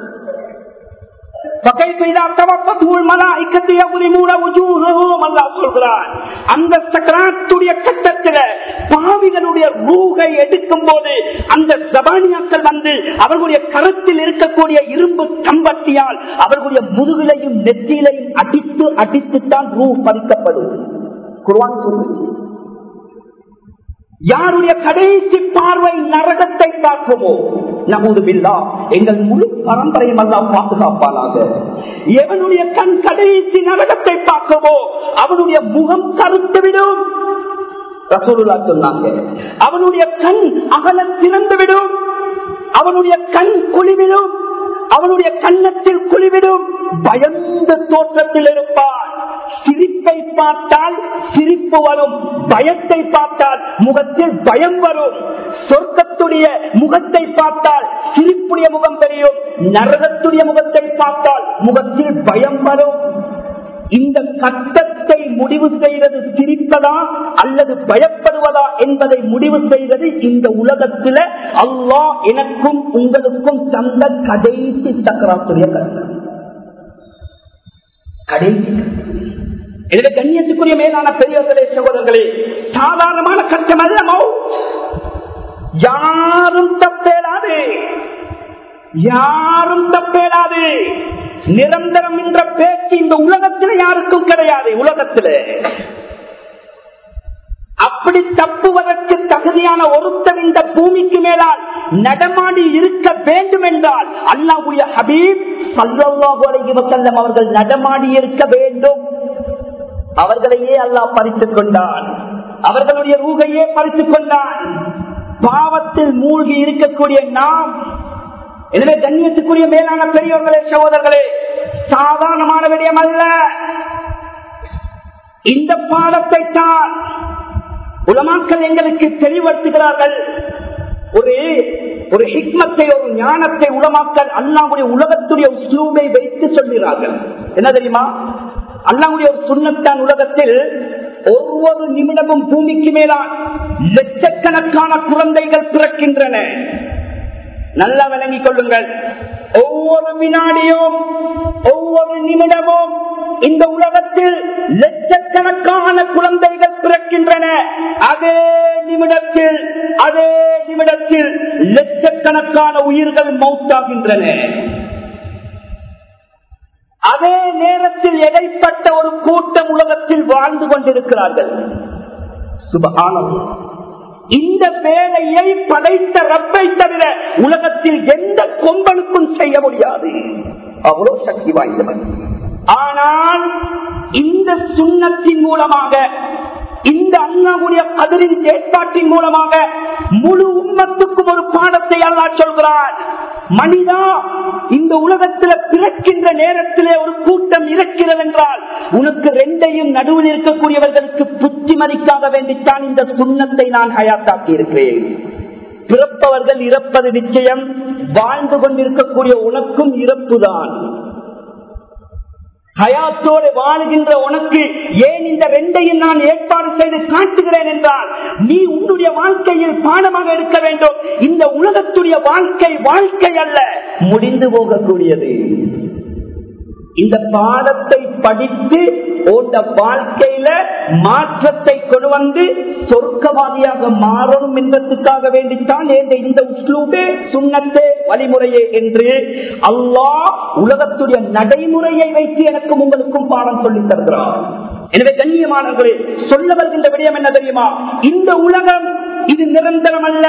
அந்த சக்கராத்துடைய கட்டத்தில் பாவிகளுடைய ரூகை எடுக்கும் போது அந்த ஜபானியாக்கள் வந்து அவர்களுடைய கருத்தில் இருக்கக்கூடிய இரும்பு கம்பட்டியால் அவர்களுடைய முதுகிலையும் நெத்தியிலையும் அடித்து அடித்துத்தான் ரூ பறிக்கப்படும் குர்வான் சொல்லுங்க யாருடைய கடைசி பார்வை நரகத்தை பார்க்குமோ நகுதுபில்லா எங்கள் முழு பரம்பரையும் எல்லாம் பாதுகாப்பானாக எவனுடைய கண் கடைசி நரகத்தை பார்க்குமோ அவனுடைய முகம் கருத்துவிடும் ரசூலுல்லா சொன்னாங்க அவனுடைய கண் அகல திறந்துவிடும் அவனுடைய கண் குழிவிடும் அவனுடைய கன்னத்தில் குழிவிடும் பயந்த தோற்றத்தில் இருப்பான் சிரிப்பை பார்த்தால் சிரிப்பு வரும் பயத்தை பார்த்தால் முகத்தில் பயம் வரும் சொர்க்கத்துடைய முகத்தை பார்த்தால் சிரிப்புடைய முகம் தெரியும் நரகத்துடைய முகத்தை பார்த்தால் முகத்தில் பயம் வரும் இந்த கட்டத்தை முடிவு செய்வது சிரிப்பதா அல்லது பயப்படுவதா என்பதை முடிவு செய்வது இந்த உலகத்தில் அல்லாஹ் எனக்கும் உங்களுக்கும் தந்த கடைசி சக்கராத்துடைய கட்டம் கடைசி எனவே கண்ணியத்துக்குரிய மேலான பெரியவர்களே சகோதரர்களே சாதாரணமான கஷ்டம் அல்ல மவுத் யாரும் தப்பேடாது யாரும் தப்பேடாது நிரந்தரம் என்ற பேச்சு இந்த உலகத்தில் யாருக்கும் கிடையாது உலகத்தில் அப்படி தப்புவதற்கு தகுதியான ஒருத்தர் இந்த பூமிக்கு மேலால் நடமாடி இருக்க வேண்டும் என்றால் அல்லாஹுடைய ஹபீப் சல்லாஹு அலைஹி வஸல்லம் அவர்கள் நடமாடி இருக்க வேண்டும் அவர்களையே அல்லாஹ் பறித்துக் கொண்டான் அவர்களுடைய ரூகையே பறித்துக் கொண்டான் பாவத்தில் மூழ்கி இருக்கக்கூடிய நாம் எனவே கண்ணியத்துக்குரிய மேலான பெரியவர்களே சகோதரர்களே சாதாரணமான விடயம் அல்ல இந்த பாடத்தை தான் உலமாக்கள் எங்களுக்கு தெளிவுபடுத்துகிறார்கள் ஒரு ஒரு ஹிக்மத்தை ஒரு ஞானத்தை உலமாக்கல் அல்லாவுடைய உலகத்துடைய உஸ்லூபை வைத்து சொல்கிறார்கள் என்ன தெரியுமா அல்லாவுடைய ஒரு சுண்ணத்தான் உலகத்தில் ஒவ்வொரு நிமிடமும் பூமிக்கு மேலான் லட்சக்கணக்கான குழந்தைகள் பிறக்கின்றன நல்லா விளங்கிக் கொள்ளுங்கள் ஒவ்வொரு வினாடியும் ஒவ்வொரு நிமிடமும் இந்த உலகத்தில் லட்சக்கணக்கான குழந்தைகள் பிறக்கின்றன அதே நிமிடத்தில் அதே நிமிடத்தில் லட்சக்கணக்கான உயிர்கள் மௌத்தாகின்றன அதே நேரத்தில் இடைப்பட்ட ஒரு கூட்டம் உலகத்தில் வாழ்ந்து கொண்டிருக்கிறார்கள் சுபகானம் இந்த வேலையை படைத்த ரப்பை தவிர உலகத்தில் எந்த கொம்பனுக்கும் செய்ய முடியாது அவ்வளவு சக்தி வாய்ந்தவன் ஆனால் இந்த சுண்ணத்தின் மூலமாக இந்த அண்ணாவுடைய கதிரின் ஏற்பாட்டின் மூலமாக முழு உம்மத்துக்கும் ஒரு பாடத்தை அல்லா சொல்கிறார் மனிதா இந்த உலகத்தில் பிறக்கின்ற நேரத்திலே ஒரு கூட்டம் இருக்கிறது என்றால் உனக்கு ரெண்டையும் நடுவில் இருக்கக்கூடியவர்களுக்கு புத்தி மதிக்காக வேண்டித்தான் இந்த சுண்ணத்தை நான் ஹயாத்தாக்கி இருக்கிறேன் பிறப்பவர்கள் இறப்பது நிச்சயம் வாழ்ந்து கொண்டிருக்கக்கூடிய உனக்கும் இறப்புதான் ஹயாத்தோடு வாழுகின்ற உனக்கு ஏன் இந்த ரெண்டையும் நான் ஏற்பாடு செய்து காட்டுகிறேன் என்றால் நீ உன்னுடைய வாழ்க்கையில் பாடமாக இருக்க வேண்டும் இந்த உலகத்துடைய வாழ்க்கை வாழ்க்கை அல்ல முடிந்து போகக்கூடியது இந்த பாடத்தை படித்து உண்ட வாழ்க்கையில மாற்றத்தை கொண்டு வந்து சொர்க்கவாதியாக மாறணும் என்பதற்காக வேண்டித்தான் இந்த உஸ்லூபே சுண்ணத்தே வழிமுறையே என்று அல்லாஹ் உலகத்துடைய நடைமுறையை வைத்து எனக்கும் உங்களுக்கும் பாடம் சொல்லி தருகிறார் எனவே கண்ணியமானவர்களே சொல்ல வருகின்ற விடயம் என்ன தெரியுமா இந்த உலகம் இது நிரந்தரம் அல்ல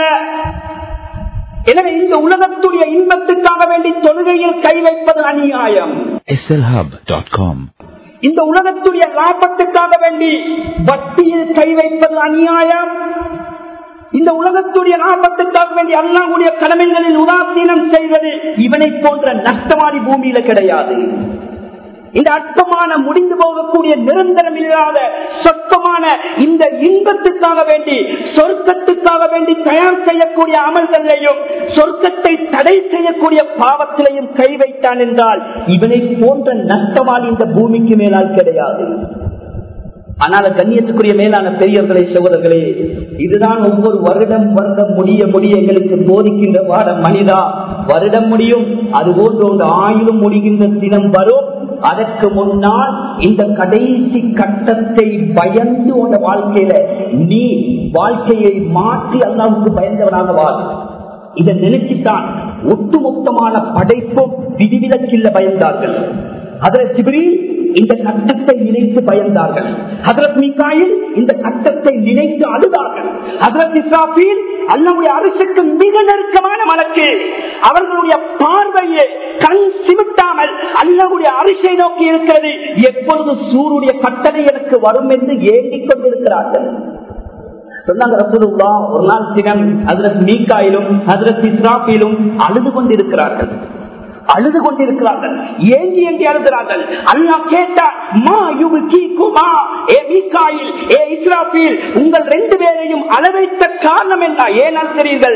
எனவே இந்த உலகத்துடைய இன்பத்துக்காக வேண்டி தொழுகையில் கை வைப்பது அநியாயம் slhub.com இந்த உலகத்துடைய லாபத்துக்காக வேண்டி வட்டியில் கை வைப்பது அநியாயம் இந்த உலகத்துடைய லாபத்துக்காக வேண்டி அல்லாவுடைய கடமைகளில் உதாசீனம் செய்வது இவனை போன்ற நஷ்டமாடி பூமியில கிடையாது இந்த அற்பமான முடிந்து போகக்கூடிய நிரந்தரம் இல்லாத சொற்பமான இந்த இன்பத்துக்காக வேண்டி சொர்க்கத்துக்காக வேண்டி தயார் செய்யக்கூடிய அமல்களையும் சொர்க்கத்தை தடை செய்யக்கூடிய பாவத்திலையும் கை வைத்தான் என்றால் இவனை போன்ற நஷ்டவாளி இந்த பூமிக்கு மேலால் கிடையாது ஆனால் கண்ணியத்துக்குரிய மேலான பெரியவர்களை சகோதரர்களே இதுதான் ஒவ்வொரு வருடம் வருடம் முடிய முடிய எங்களுக்கு போதிக்கின்ற பாடம் மனிதா வருடம் முடியும் அதுபோன்று ஒரு ஆயிரம் முடிகின்ற தினம் வரும் அதற்கு முன்னால் இந்த கடைசி கட்டத்தை பயந்து உன வாழ்க்கையில நீ வாழ்க்கையை மாற்றி அல்லாவுக்கு பயந்தவனாக வாழ் இதை நினைச்சுத்தான் ஒட்டுமொத்தமான படைப்பும் விதிவிலக்கில்ல பயந்தார்கள் அதில் சிபிரில் இந்த கட்டத்தை நினைத்து பயந்தார்கள் ஹசரத் மீகாயில் இந்த கட்டத்தை நினைத்து அழுதார்கள் ஹசரத் இஸ்ராஃபில் அல்லாவுடைய அரசுக்கு மிக நெருக்கமான வழக்கு அவர்களுடைய பார்வையை கண் சிமிட்டாமல் அல்லாவுடைய அரிசை நோக்கி இருக்கிறது எப்பொழுது சூருடைய கட்டளை எனக்கு வரும் என்று ஏங்கிக் கொண்டிருக்கிறார்கள் சொன்னாங்க ரசூலுல்லா ஒரு நாள் தினம் ஹசரத் மீகாயிலும் ஹசரத் இஸ்ராஃபிலும் அழுது கொண்டிருக்கிறார்கள் அழுது கொண்டிருக்கிறார்கள் ஏங்கி ஏங்கி அழுகிறார்கள் அல்லா கேட்டார் மா யுபுமா ஏ மீகாயில் ஏ இஸ்ராஃபில் உங்கள் ரெண்டு பேரையும் அளவைத்த காரணம் என்ன ஏன் அழுகிறீர்கள்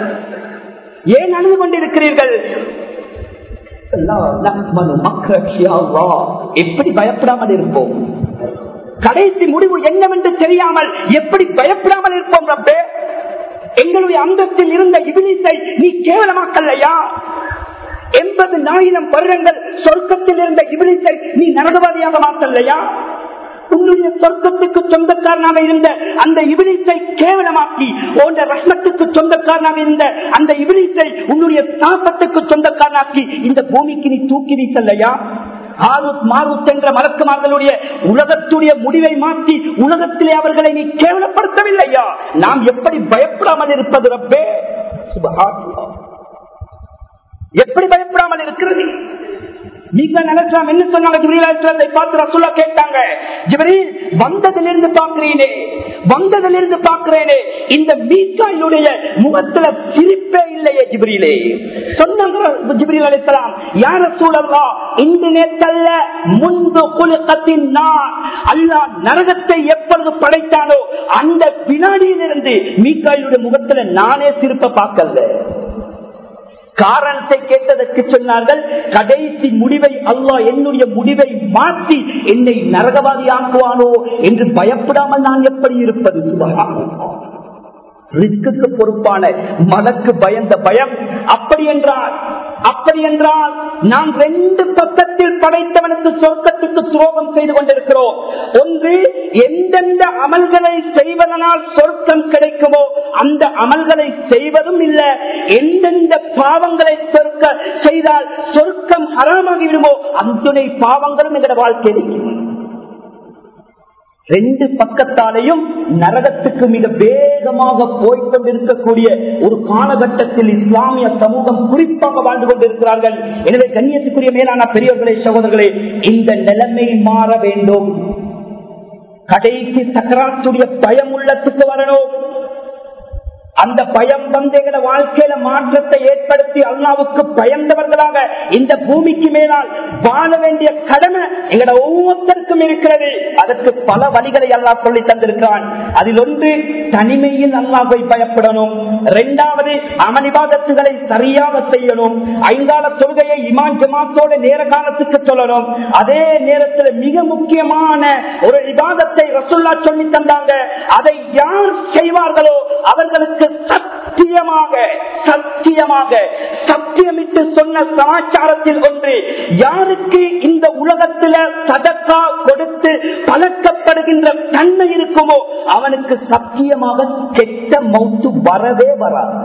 ஏன் அழுது கொண்டிருக்கிறீர்கள் எப்படி பயப்படாமல் இருப்போம் கடைசி முடிவு என்னவென்று தெரியாமல் எப்படி பயப்படாமல் இருப்போம் ரப்பே எங்களுடைய அந்தத்தில் இருந்த இபிலிசை நீ கேவலமாக்கல்லையா எண்பது ஆயிரம் வருடங்கள் சொர்க்கத்தில் இருந்த இபிலிசை நீ நரகவாதியாக மாற்றலையா உன்னுடைய சொர்க்கத்துக்கு சொந்தக்காரனாக இருந்த அந்த இபிலிசை கேவலமாக்கி உன்னுடைய ரஷ்மத்துக்கு சொந்தக்காரனாக இருந்த அந்த இபிலிசை உன்னுடைய சாப்பத்துக்கு சொந்தக்காரனாக்கி இந்த பூமிக்கு நீ தூக்கி வீசல்லையா ஆருத் மாருத் என்ற மலக்குமார்களுடைய உலகத்துடைய முடிவை மாற்றி உலகத்திலே அவர்களை நீ கேவலப்படுத்தவில்லையா நாம் எப்படி பயப்படாமல் இருப்பது ரப்பே சுபஹானல்லாஹ் எப்படி பயப்படாமல் இருக்கிறது நீங்க நினைச்சலாம் என்ன சொன்னாங்க ஜிபிரீலை பார்த்து ரசூலா கேட்டாங்க ஜிபிரீல் வந்ததிலிருந்து பாக்குறீனே வந்ததிலிருந்து பாக்குறேனே இந்த மீக்காயினுடைய முகத்துல சிரிப்பே இல்லையே ஜிபிரியிலே சொன்னாங்க ஜிபிரில் அழைக்கலாம் யார சூழல்லா இந்த நேரத்தல்ல முன்பு குலுக்கத்தின் நான் அல்லா நரகத்தை எப்பொழுது படைத்தானோ அந்த வினாடியிலிருந்து மீக்காயினுடைய முகத்துல நானே சிரிப்ப பார்க்கல காரணத்தை கேட்டதற்கு சொன்னார்கள் கடைசி முடிவை அல்லாஹ் என்னுடைய முடிவை மாற்றி என்னை நரகவாதி ஆக்குவானோ என்று பயப்படாமல் நான் எப்படி இருப்பது ரிஸ்க்கு பொறுப்பான மனக்கு பயந்த பயம் அப்படி என்றால் அப்படி என்றால் நாம் ரெண்டு பக்கத்தில் படைத்தவனுக்கு சொர்க்கத்துக்கு துரோகம் செய்து கொண்டிருக்கிறோம் ஒன்று எந்தெந்த அமல்களை செய்வதனால் சொர்க்கம் கிடைக்குமோ அந்த அமல்களை செய்வதும் இல்லை எந்தெந்த பாவங்களை சொர்க்க செய்தால் சொர்க்கம் ஹராமாகிவிடுமோ அத்துணை பாவங்களும் எங்களோட வாழ்க்கையில் ரெண்டு பக்கத்தாலையும் நரகத்துக்கு மிக வேகமாக போய்கொண்டிருக்கக்கூடிய ஒரு காலகட்டத்தில் இஸ்லாமிய சமூகம் குறிப்பாக வாழ்ந்து கொண்டிருக்கிறார்கள் எனவே கண்ணியத்துக்குரிய மேலான பெரியவர்களே சகோதரர்களே இந்த நிலைமை மாற வேண்டும் கடைசி சக்கராத்துடைய பயம் உள்ளத்துக்கு வரணும் அந்த பயம் வந்து எங்கட வாழ்க்கையில மாற்றத்தை ஏற்படுத்தி அல்லாவுக்கு பயந்தவர்களாக இந்த பூமிக்கு மேலால் வாழ வேண்டிய கடமை எங்கட ஒவ்வொருத்தருக்கும் இருக்கிறது அதற்கு பல வழிகளை அல்லாஹ் சொல்லி தந்திருக்கிறான் அதில் ஒன்று தனிமையில் அல்லாஹை பயப்படணும் இரண்டாவது அமளிபாதத்துகளை சரியாக செய்யணும் ஐந்தால தொழுகையை இமான் ஜமாத்தோட நேர காலத்துக்கு சொல்லணும் அதே நேரத்தில் மிக முக்கியமான ஒரு விவாதத்தை ரசுல்லா சொல்லி தந்தாங்க அதை யார் செய்வார்களோ அவர்களுக்கு சத்தியமாக சத்தியமாக சத்தியமிட்டு சொன்ன சமாச்சாரத்தில் ஒன்று யாருக்கு இந்த உலகத்தில் சதக்கா கொடுத்து பழக்கப்படுகின்ற தன்மை இருக்குமோ அவனுக்கு சத்தியமாக கெட்ட மௌத்து வரவே வராது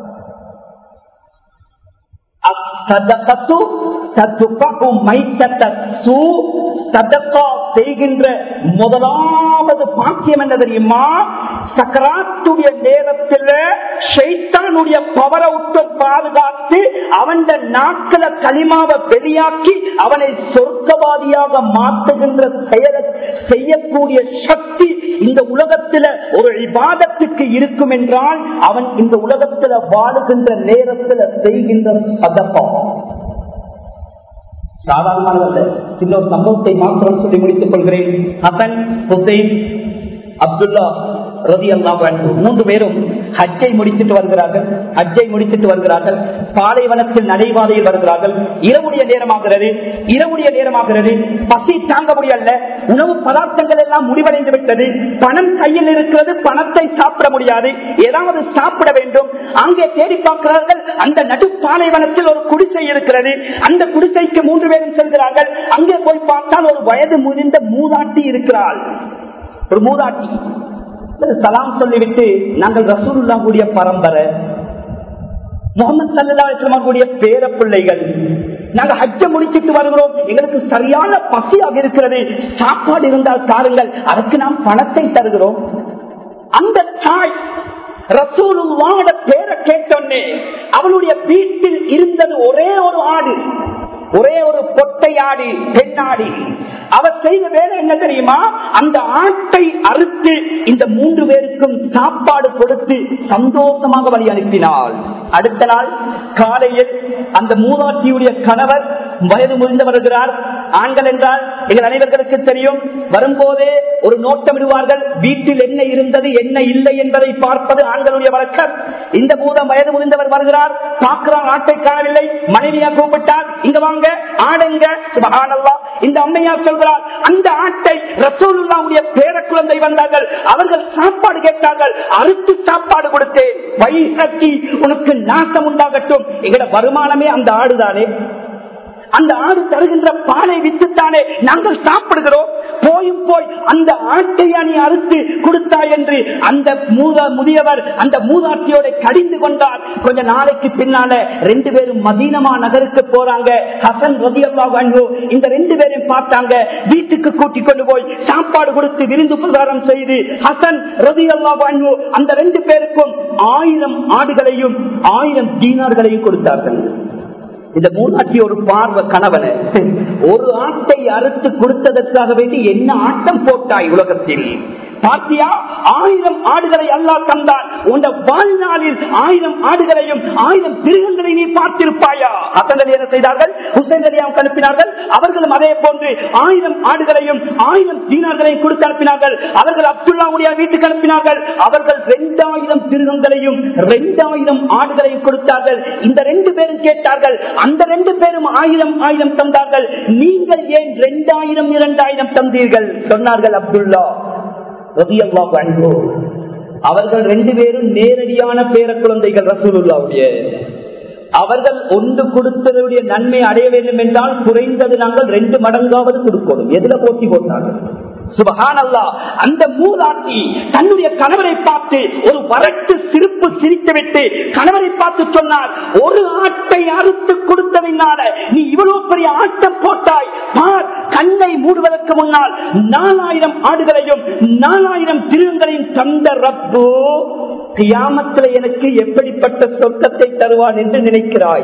செய்கின்ற முதலாவது பாக்கியம் என்ன தெரியுமா சக்கராத்துடைய நேரத்தில் ஷைத்தானுடைய பவரை விட்டு பாதுகாத்து அவன் நாட்கள களிமாவை வெளியாக்கி அவனை சொர்க்கவாதியாக மாற்றுகின்ற செயலை செய்யக்கூடிய சக்தி இந்த உலகத்துல ஒரு விவாதத்துக்கு இருக்கும் என்றால் அவன் இந்த உலகத்துல வாழுகின்ற நேரத்துல செய்கின்ற சதப்பம் சாதாரணமாக சின்ன ஒரு சம்பவத்தை மாத்திரம் சொல்லி முடித்துக் கொள்கிறேன் ஹசன் ஹுசைன் அப்துல்லா ரதி அல்லா மூன்று பேரும் ஹஜ்ஜை முடித்துட்டு வருகிறார்கள் ஹஜ்ஜை முடித்துட்டு வருகிறார்கள் பாலைவனத்தில் நடைபாதையில் வருகிறார்கள் இரவுடைய நேரமாகிறது இரவுடைய நேரமாகிறது பசி தாங்க முடியல உணவு பதார்த்தங்கள் எல்லாம் முடிவடைந்து விட்டது பணம் கையில் இருக்கிறது பணத்தை சாப்பிட முடியாது ஏதாவது சாப்பிட வேண்டும் அங்கே தேடி பார்க்கிறார்கள் அந்த நடு பாலைவனத்தில் ஒரு குடிசை இருக்கிறது அந்த குடிசைக்கு மூன்று பேரும் செல்கிறார்கள் அங்கே போய் பார்த்தால் ஒரு வயது முதிர்ந்த மூதாட்டி இருக்கிறாள் ஒரு மூதாட்டி சலாம் சொல்லிவிட்டு நாங்கள் ரசூலுல்லா கூடிய பரம்பரை முகமது சல்லா கூடிய பேர பிள்ளைகள் நாங்க ஹஜ்ஜ முடிச்சிட்டு வருகிறோம் எங்களுக்கு சரியான பசியாக இருக்கிறது சாப்பாடு இருந்தால் தாருங்கள் அதற்கு நாம் பணத்தை தருகிறோம் அந்த தாய் ரசூலுல்லாட பேரை கேட்டோன்னே அவளுடைய வீட்டில் இருந்தது ஒரே ஒரு ஆடு ஒரே ஒரு பொட்டை ஆடி பெண்ணாடி அவர் செய்த வேலை என்ன தெரியுமா அந்த ஆட்டை அறுத்து இந்த மூன்று பேருக்கும் சாப்பாடு கொடுத்து சந்தோஷமாக வழி அனுப்பினாள் அடுத்த நாள் காலையில் அந்த மூதாட்டியுடைய கணவர் வயது முறிந்து வருகிறார் ஆண்கள் என்றால் எங்கள் அனைவர்களுக்கு தெரியும் வரும்போதே ஒரு நோட்டம் விடுவார்கள் வீட்டில் என்ன இருந்தது என்ன இல்லை என்பதை பார்ப்பது ஆண்களுடைய வழக்கம் இந்த பூதம் வயது முறிந்தவர் வருகிறார் பார்க்கிறார் ஆட்டை காணவில்லை மனைவியா கூப்பிட்டார் இங்க வாங்க ஆடுங்க சுபகானல்லா இந்த அம்மையா சொல்கிறார் அந்த ஆட்டை ரசூலுல்லாவுடைய பேர குழந்தை வந்தார்கள் அவர்கள் சாப்பாடு கேட்டார்கள் அறுத்து சாப்பாடு கொடுத்தேன் வயிறி உனக்கு நாசம் உண்டாகட்டும் எங்கட வருமானமே அந்த ஆடுதானே அந்த ஆடு தருகின்ற பாலை வித்துத்தானே நாங்கள் சாப்பிடுகிறோம் போயும் போய் அந்த ஆட்டை அணி அறுத்து கொடுத்தாய் என்று அந்த மூத முதியவர் அந்த மூதாட்டியோட கடிந்து கொண்டார் கொஞ்ச நாளைக்கு பின்னால ரெண்டு பேரும் மதீனமா நகருக்கு போறாங்க ஹசன் ரதியல்லா வாங்கோ இந்த ரெண்டு பேரையும் பார்த்தாங்க வீட்டுக்கு கூட்டிக் கொண்டு போய் சாப்பாடு கொடுத்து விருந்து பிரதாரம் செய்து ஹசன் ரதியல்லா வாங்கோ அந்த ரெண்டு பேருக்கும் ஆயிரம் ஆடுகளையும் ஆயிரம் தீனார்களையும் கொடுத்தார்கள் இந்த மூணாட்சி ஒரு பார்வை கணவனை ஒரு ஆட்டை அறுத்து கொடுத்ததற்காக வேண்டி என்ன ஆட்டம் போட்டாய் உலகத்தில் பாத்தியா ஆயிரம் ஆடுகளை அல்லா தந்தான் உண்ட வாழ்நாளில் ஆயிரம் ஆடுகளையும் ஆயிரம் திருகங்களை நீ பார்த்திருப்பாயா அசங்கள் என்ன செய்தார்கள் ஹுசைன் அலியாவுக்கு அனுப்பினார்கள் அவர்களும் அதே போன்று ஆயிரம் ஆடுகளையும் ஆயிரம் தீனார்களையும் கொடுத்து அனுப்பினார்கள் அவர்கள் அப்துல்லாவுடைய வீட்டுக்கு அனுப்பினார்கள் அவர்கள் இரண்டாயிரம் திருகங்களையும் இரண்டாயிரம் ஆடுகளையும் கொடுத்தார்கள் இந்த ரெண்டு பேரும் கேட்டார்கள் அந்த ரெண்டு பேரும் ஆயிரம் ஆயிரம் தந்தார்கள் நீங்கள் ஏன் இரண்டாயிரம் இரண்டாயிரம் தந்தீர்கள் சொன்னார்கள் அப்துல்லா அவர்கள் ரெண்டு பேரும் நேரடியான பேர குழந்தைகள் ரசூலுல்லாவுடைய அவர்கள் ஒன்று கொடுத்ததுடைய நன்மை அடைய வேண்டும் என்றால் குறைந்தது நாங்கள் ரெண்டு மடங்காவது கொடுக்கணும் எதுல போட்டி போட்டார்கள் சுபகானல்லா அந்த மூதாட்டி தன்னுடைய கணவரை பார்த்து ஒரு வரட்டு சிரிப்பு சிரித்துவிட்டு கணவரை பார்த்து சொன்னார் ஒரு ஆட்டை அறுத்து கொடுத்ததினால நீ இவ்வளவு பெரிய ஆட்டம் போட்டாய் பார் கண்ணை மூடுவதற்கு முன்னால் நாலாயிரம் ஆடுகளையும் நாலாயிரம் திருங்களையும் தந்த ரப்பு கியாமத்தில் எனக்கு எப்படிப்பட்ட சொர்க்கத்தை தருவான் என்று நினைக்கிறாய்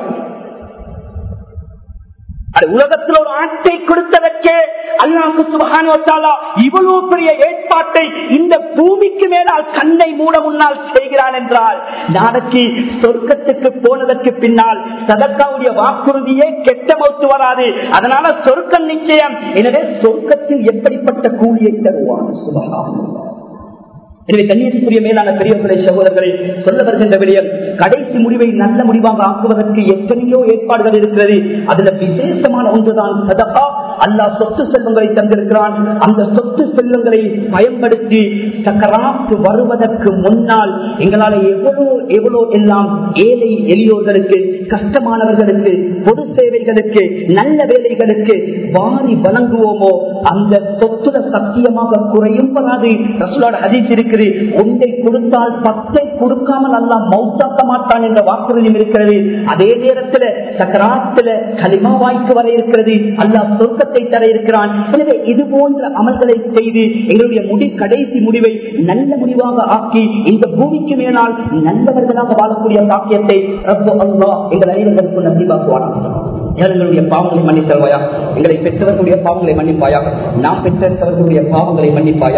அது உலகத்தில் ஒரு ஆட்டை கொடுத்ததற்கே அல்லாஹு சுபகான இவ்வளவு பெரிய ஏற்பாட்டை இந்த பூமிக்கு மேலால் கண்ணை மூட முன்னால் செய்கிறான் என்றால் நாளைக்கு சொர்க்கத்துக்கு போனதற்கு பின்னால் சதக்காவுடைய வாக்குறுதியே கெட்ட மௌத்து வராது அதனால சொர்க்கம் நிச்சயம் எனவே சொர்க்கத்தில் எப்படிப்பட்ட கூலியை தருவான் சுபகான எனவே கண்ணியத்துக்குரிய மேலான பெரியவர்களை சகோதரர்களை சொல்ல வருகின்ற விடயம் கடைசி முடிவை நல்ல முடிவாக ஆக்குவதற்கு எத்தனையோ ஏற்பாடுகள் இருக்கிறது அதுல விசேஷமான ஒன்றுதான் சதகா அல்லா சொத்து செல்வங்களை தந்திருக்கிறான் அந்த சொத்து செல்வங்களை பயன்படுத்தி சக்கராத்து வருவதற்கு முன்னால் எங்களால் எவ்வளவு எவ்வளவு எல்லாம் ஏழை எளியோர்களுக்கு கஷ்டமானவர்களுக்கு பொது சேவைகளுக்கு நல்ல வேலைகளுக்கு வாரி வழங்குவோமோ அந்த சொத்துல சத்தியமாக குறையும் வராது ரசூலோட ஹதீஸ் இருக்குது ஒன்றை கொடுத்தால் பத்தை கொடுக்காமல் அல்லா மௌத்தாக்க மாட்டான் என்ற வாக்குறுதியும் இருக்கிறது அதே நேரத்தில் சக்கராத்துல களிமா வாய்க்கு வர இருக்கிறது அல்லா சொர்க்கத்தை தர இருக்கிறான் எனவே இது போன்ற அமல்களை செய்து எங்களுடைய முடி கடைசி முடிவை நல்ல முடிவாக ஆக்கி இந்த பூமிக்கு மேலால் நல்லவர்களாக வாழக்கூடிய சாக்கியத்தை ரப்பு அல்லா எங்கள் அனைவர்களுக்கும் நம்பிவாக்குவானா எங்களுடைய பாவங்களை மன்னித்தல்வாயா எங்களை பெற்றவர்களுடைய பாவங்களை மன்னிப்பாயா நாம் பெற்றவர்களுடைய பாவங்களை மன்னிப்பாயா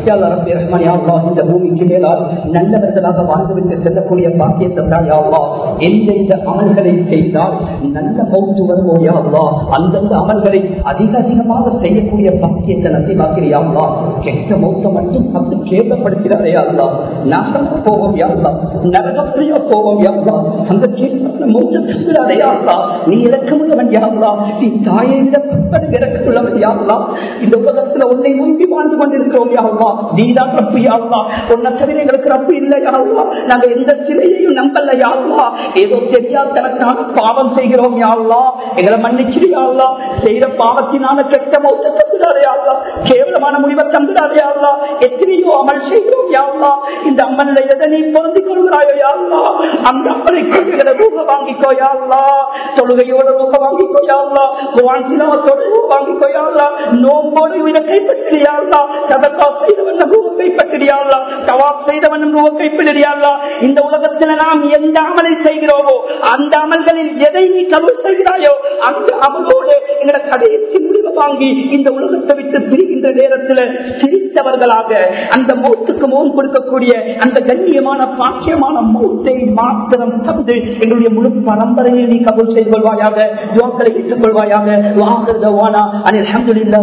இந்த பூமிக்கு மேலால் நல்லவர்களாக வாழ்ந்துவிட்டு செல்லக்கூடிய பாக்கியத்தை யாவா எந்தெந்த அமல்களை செய்தால் நல்ல பௌத்து வருமோ யாவா அந்தந்த அமல்களை அதிக அதிகமாக செய்யக்கூடிய பாக்கியத்தை நம்பி பார்க்கிறியாவா கெட்ட மௌத்த மட்டும் அப்படி கேள்வப்படுத்தினாரே யாவா நாசம் போவோம் யாவா நரகப்பிரியா போவோம் யாவா அந்த கேள்வி மௌத்த தந்துடாதே யாவா நீ இறக்க உள்ளவன் யாருலா நீ தாயை விடப்பது இறக்கமுள்ளவன் யாருலா இந்த உலகத்துல உன்னை முன்பி வாழ்ந்து கொண்டிருக்கிறோம் யாருலா நீதான் ரப்பு யாருலா உன்னை தவிர எங்களுக்கு ரப்பு இல்லை யாருலா நாங்க எந்த சிலையையும் நம்பல யாருலா ஏதோ தெரியாதனக்கான பாவம் செய்கிறோம் யாருலா எங்களை மன்னிச்சிரு யாருலா செய்யற பாவத்தினால கெட்ட மௌத்த தந்துடாதே யாருலா கேவலமான முடிவை தந்துடாதே யாருலா எத்தனையோ அமல் செய்கிறோம் யாருலா இந்த அம்மன்ல எதை நீ பொருந்திக் கொள்கிறாயோ யாருலா அந்த அம்மனை கொள்கிற ரூப வாங்கிக்கோ யாருலா தொழுகையோட ரூப வாங்கிக்கோ யாருலா குவான் சிலாவத்தோட ரூப வாங்கிக்கோ யாருலா நோம்போடு இவனை கைப்பற்றியாருலா சதக்கா செய்தவன் ரூப கைப்பற்றியாருலா தவாப் செய்தவன் ரூப கைப்பற்றியாருலா இந்த உலகத்துல நாம் எந்த அமலை செய்கிறோமோ அந்த அமல்களில் எதை நீ கபூல் செய்கிறாயோ அந்த அமலோடு எங்களோட கடைசி முடிவை வாங்கி இந்த உலகத்தை விட்டு பிரிகின்ற நேரத்தில் சிரித்தவர்களாக அந்த மௌத்துக்கு மோம் கொடுக்கக்கூடிய அந்த கண்ணியமான பாக்கியமான மௌத்தை மாத்திரம் தந்து எங்களுடைய முழு பரம்பரையை நீ கபூல் செய்து கொள்வாயாக யோக்களை ஏற்றுக் கொள்வாயாக வாங்கல் அனில் அஹமதுல்லா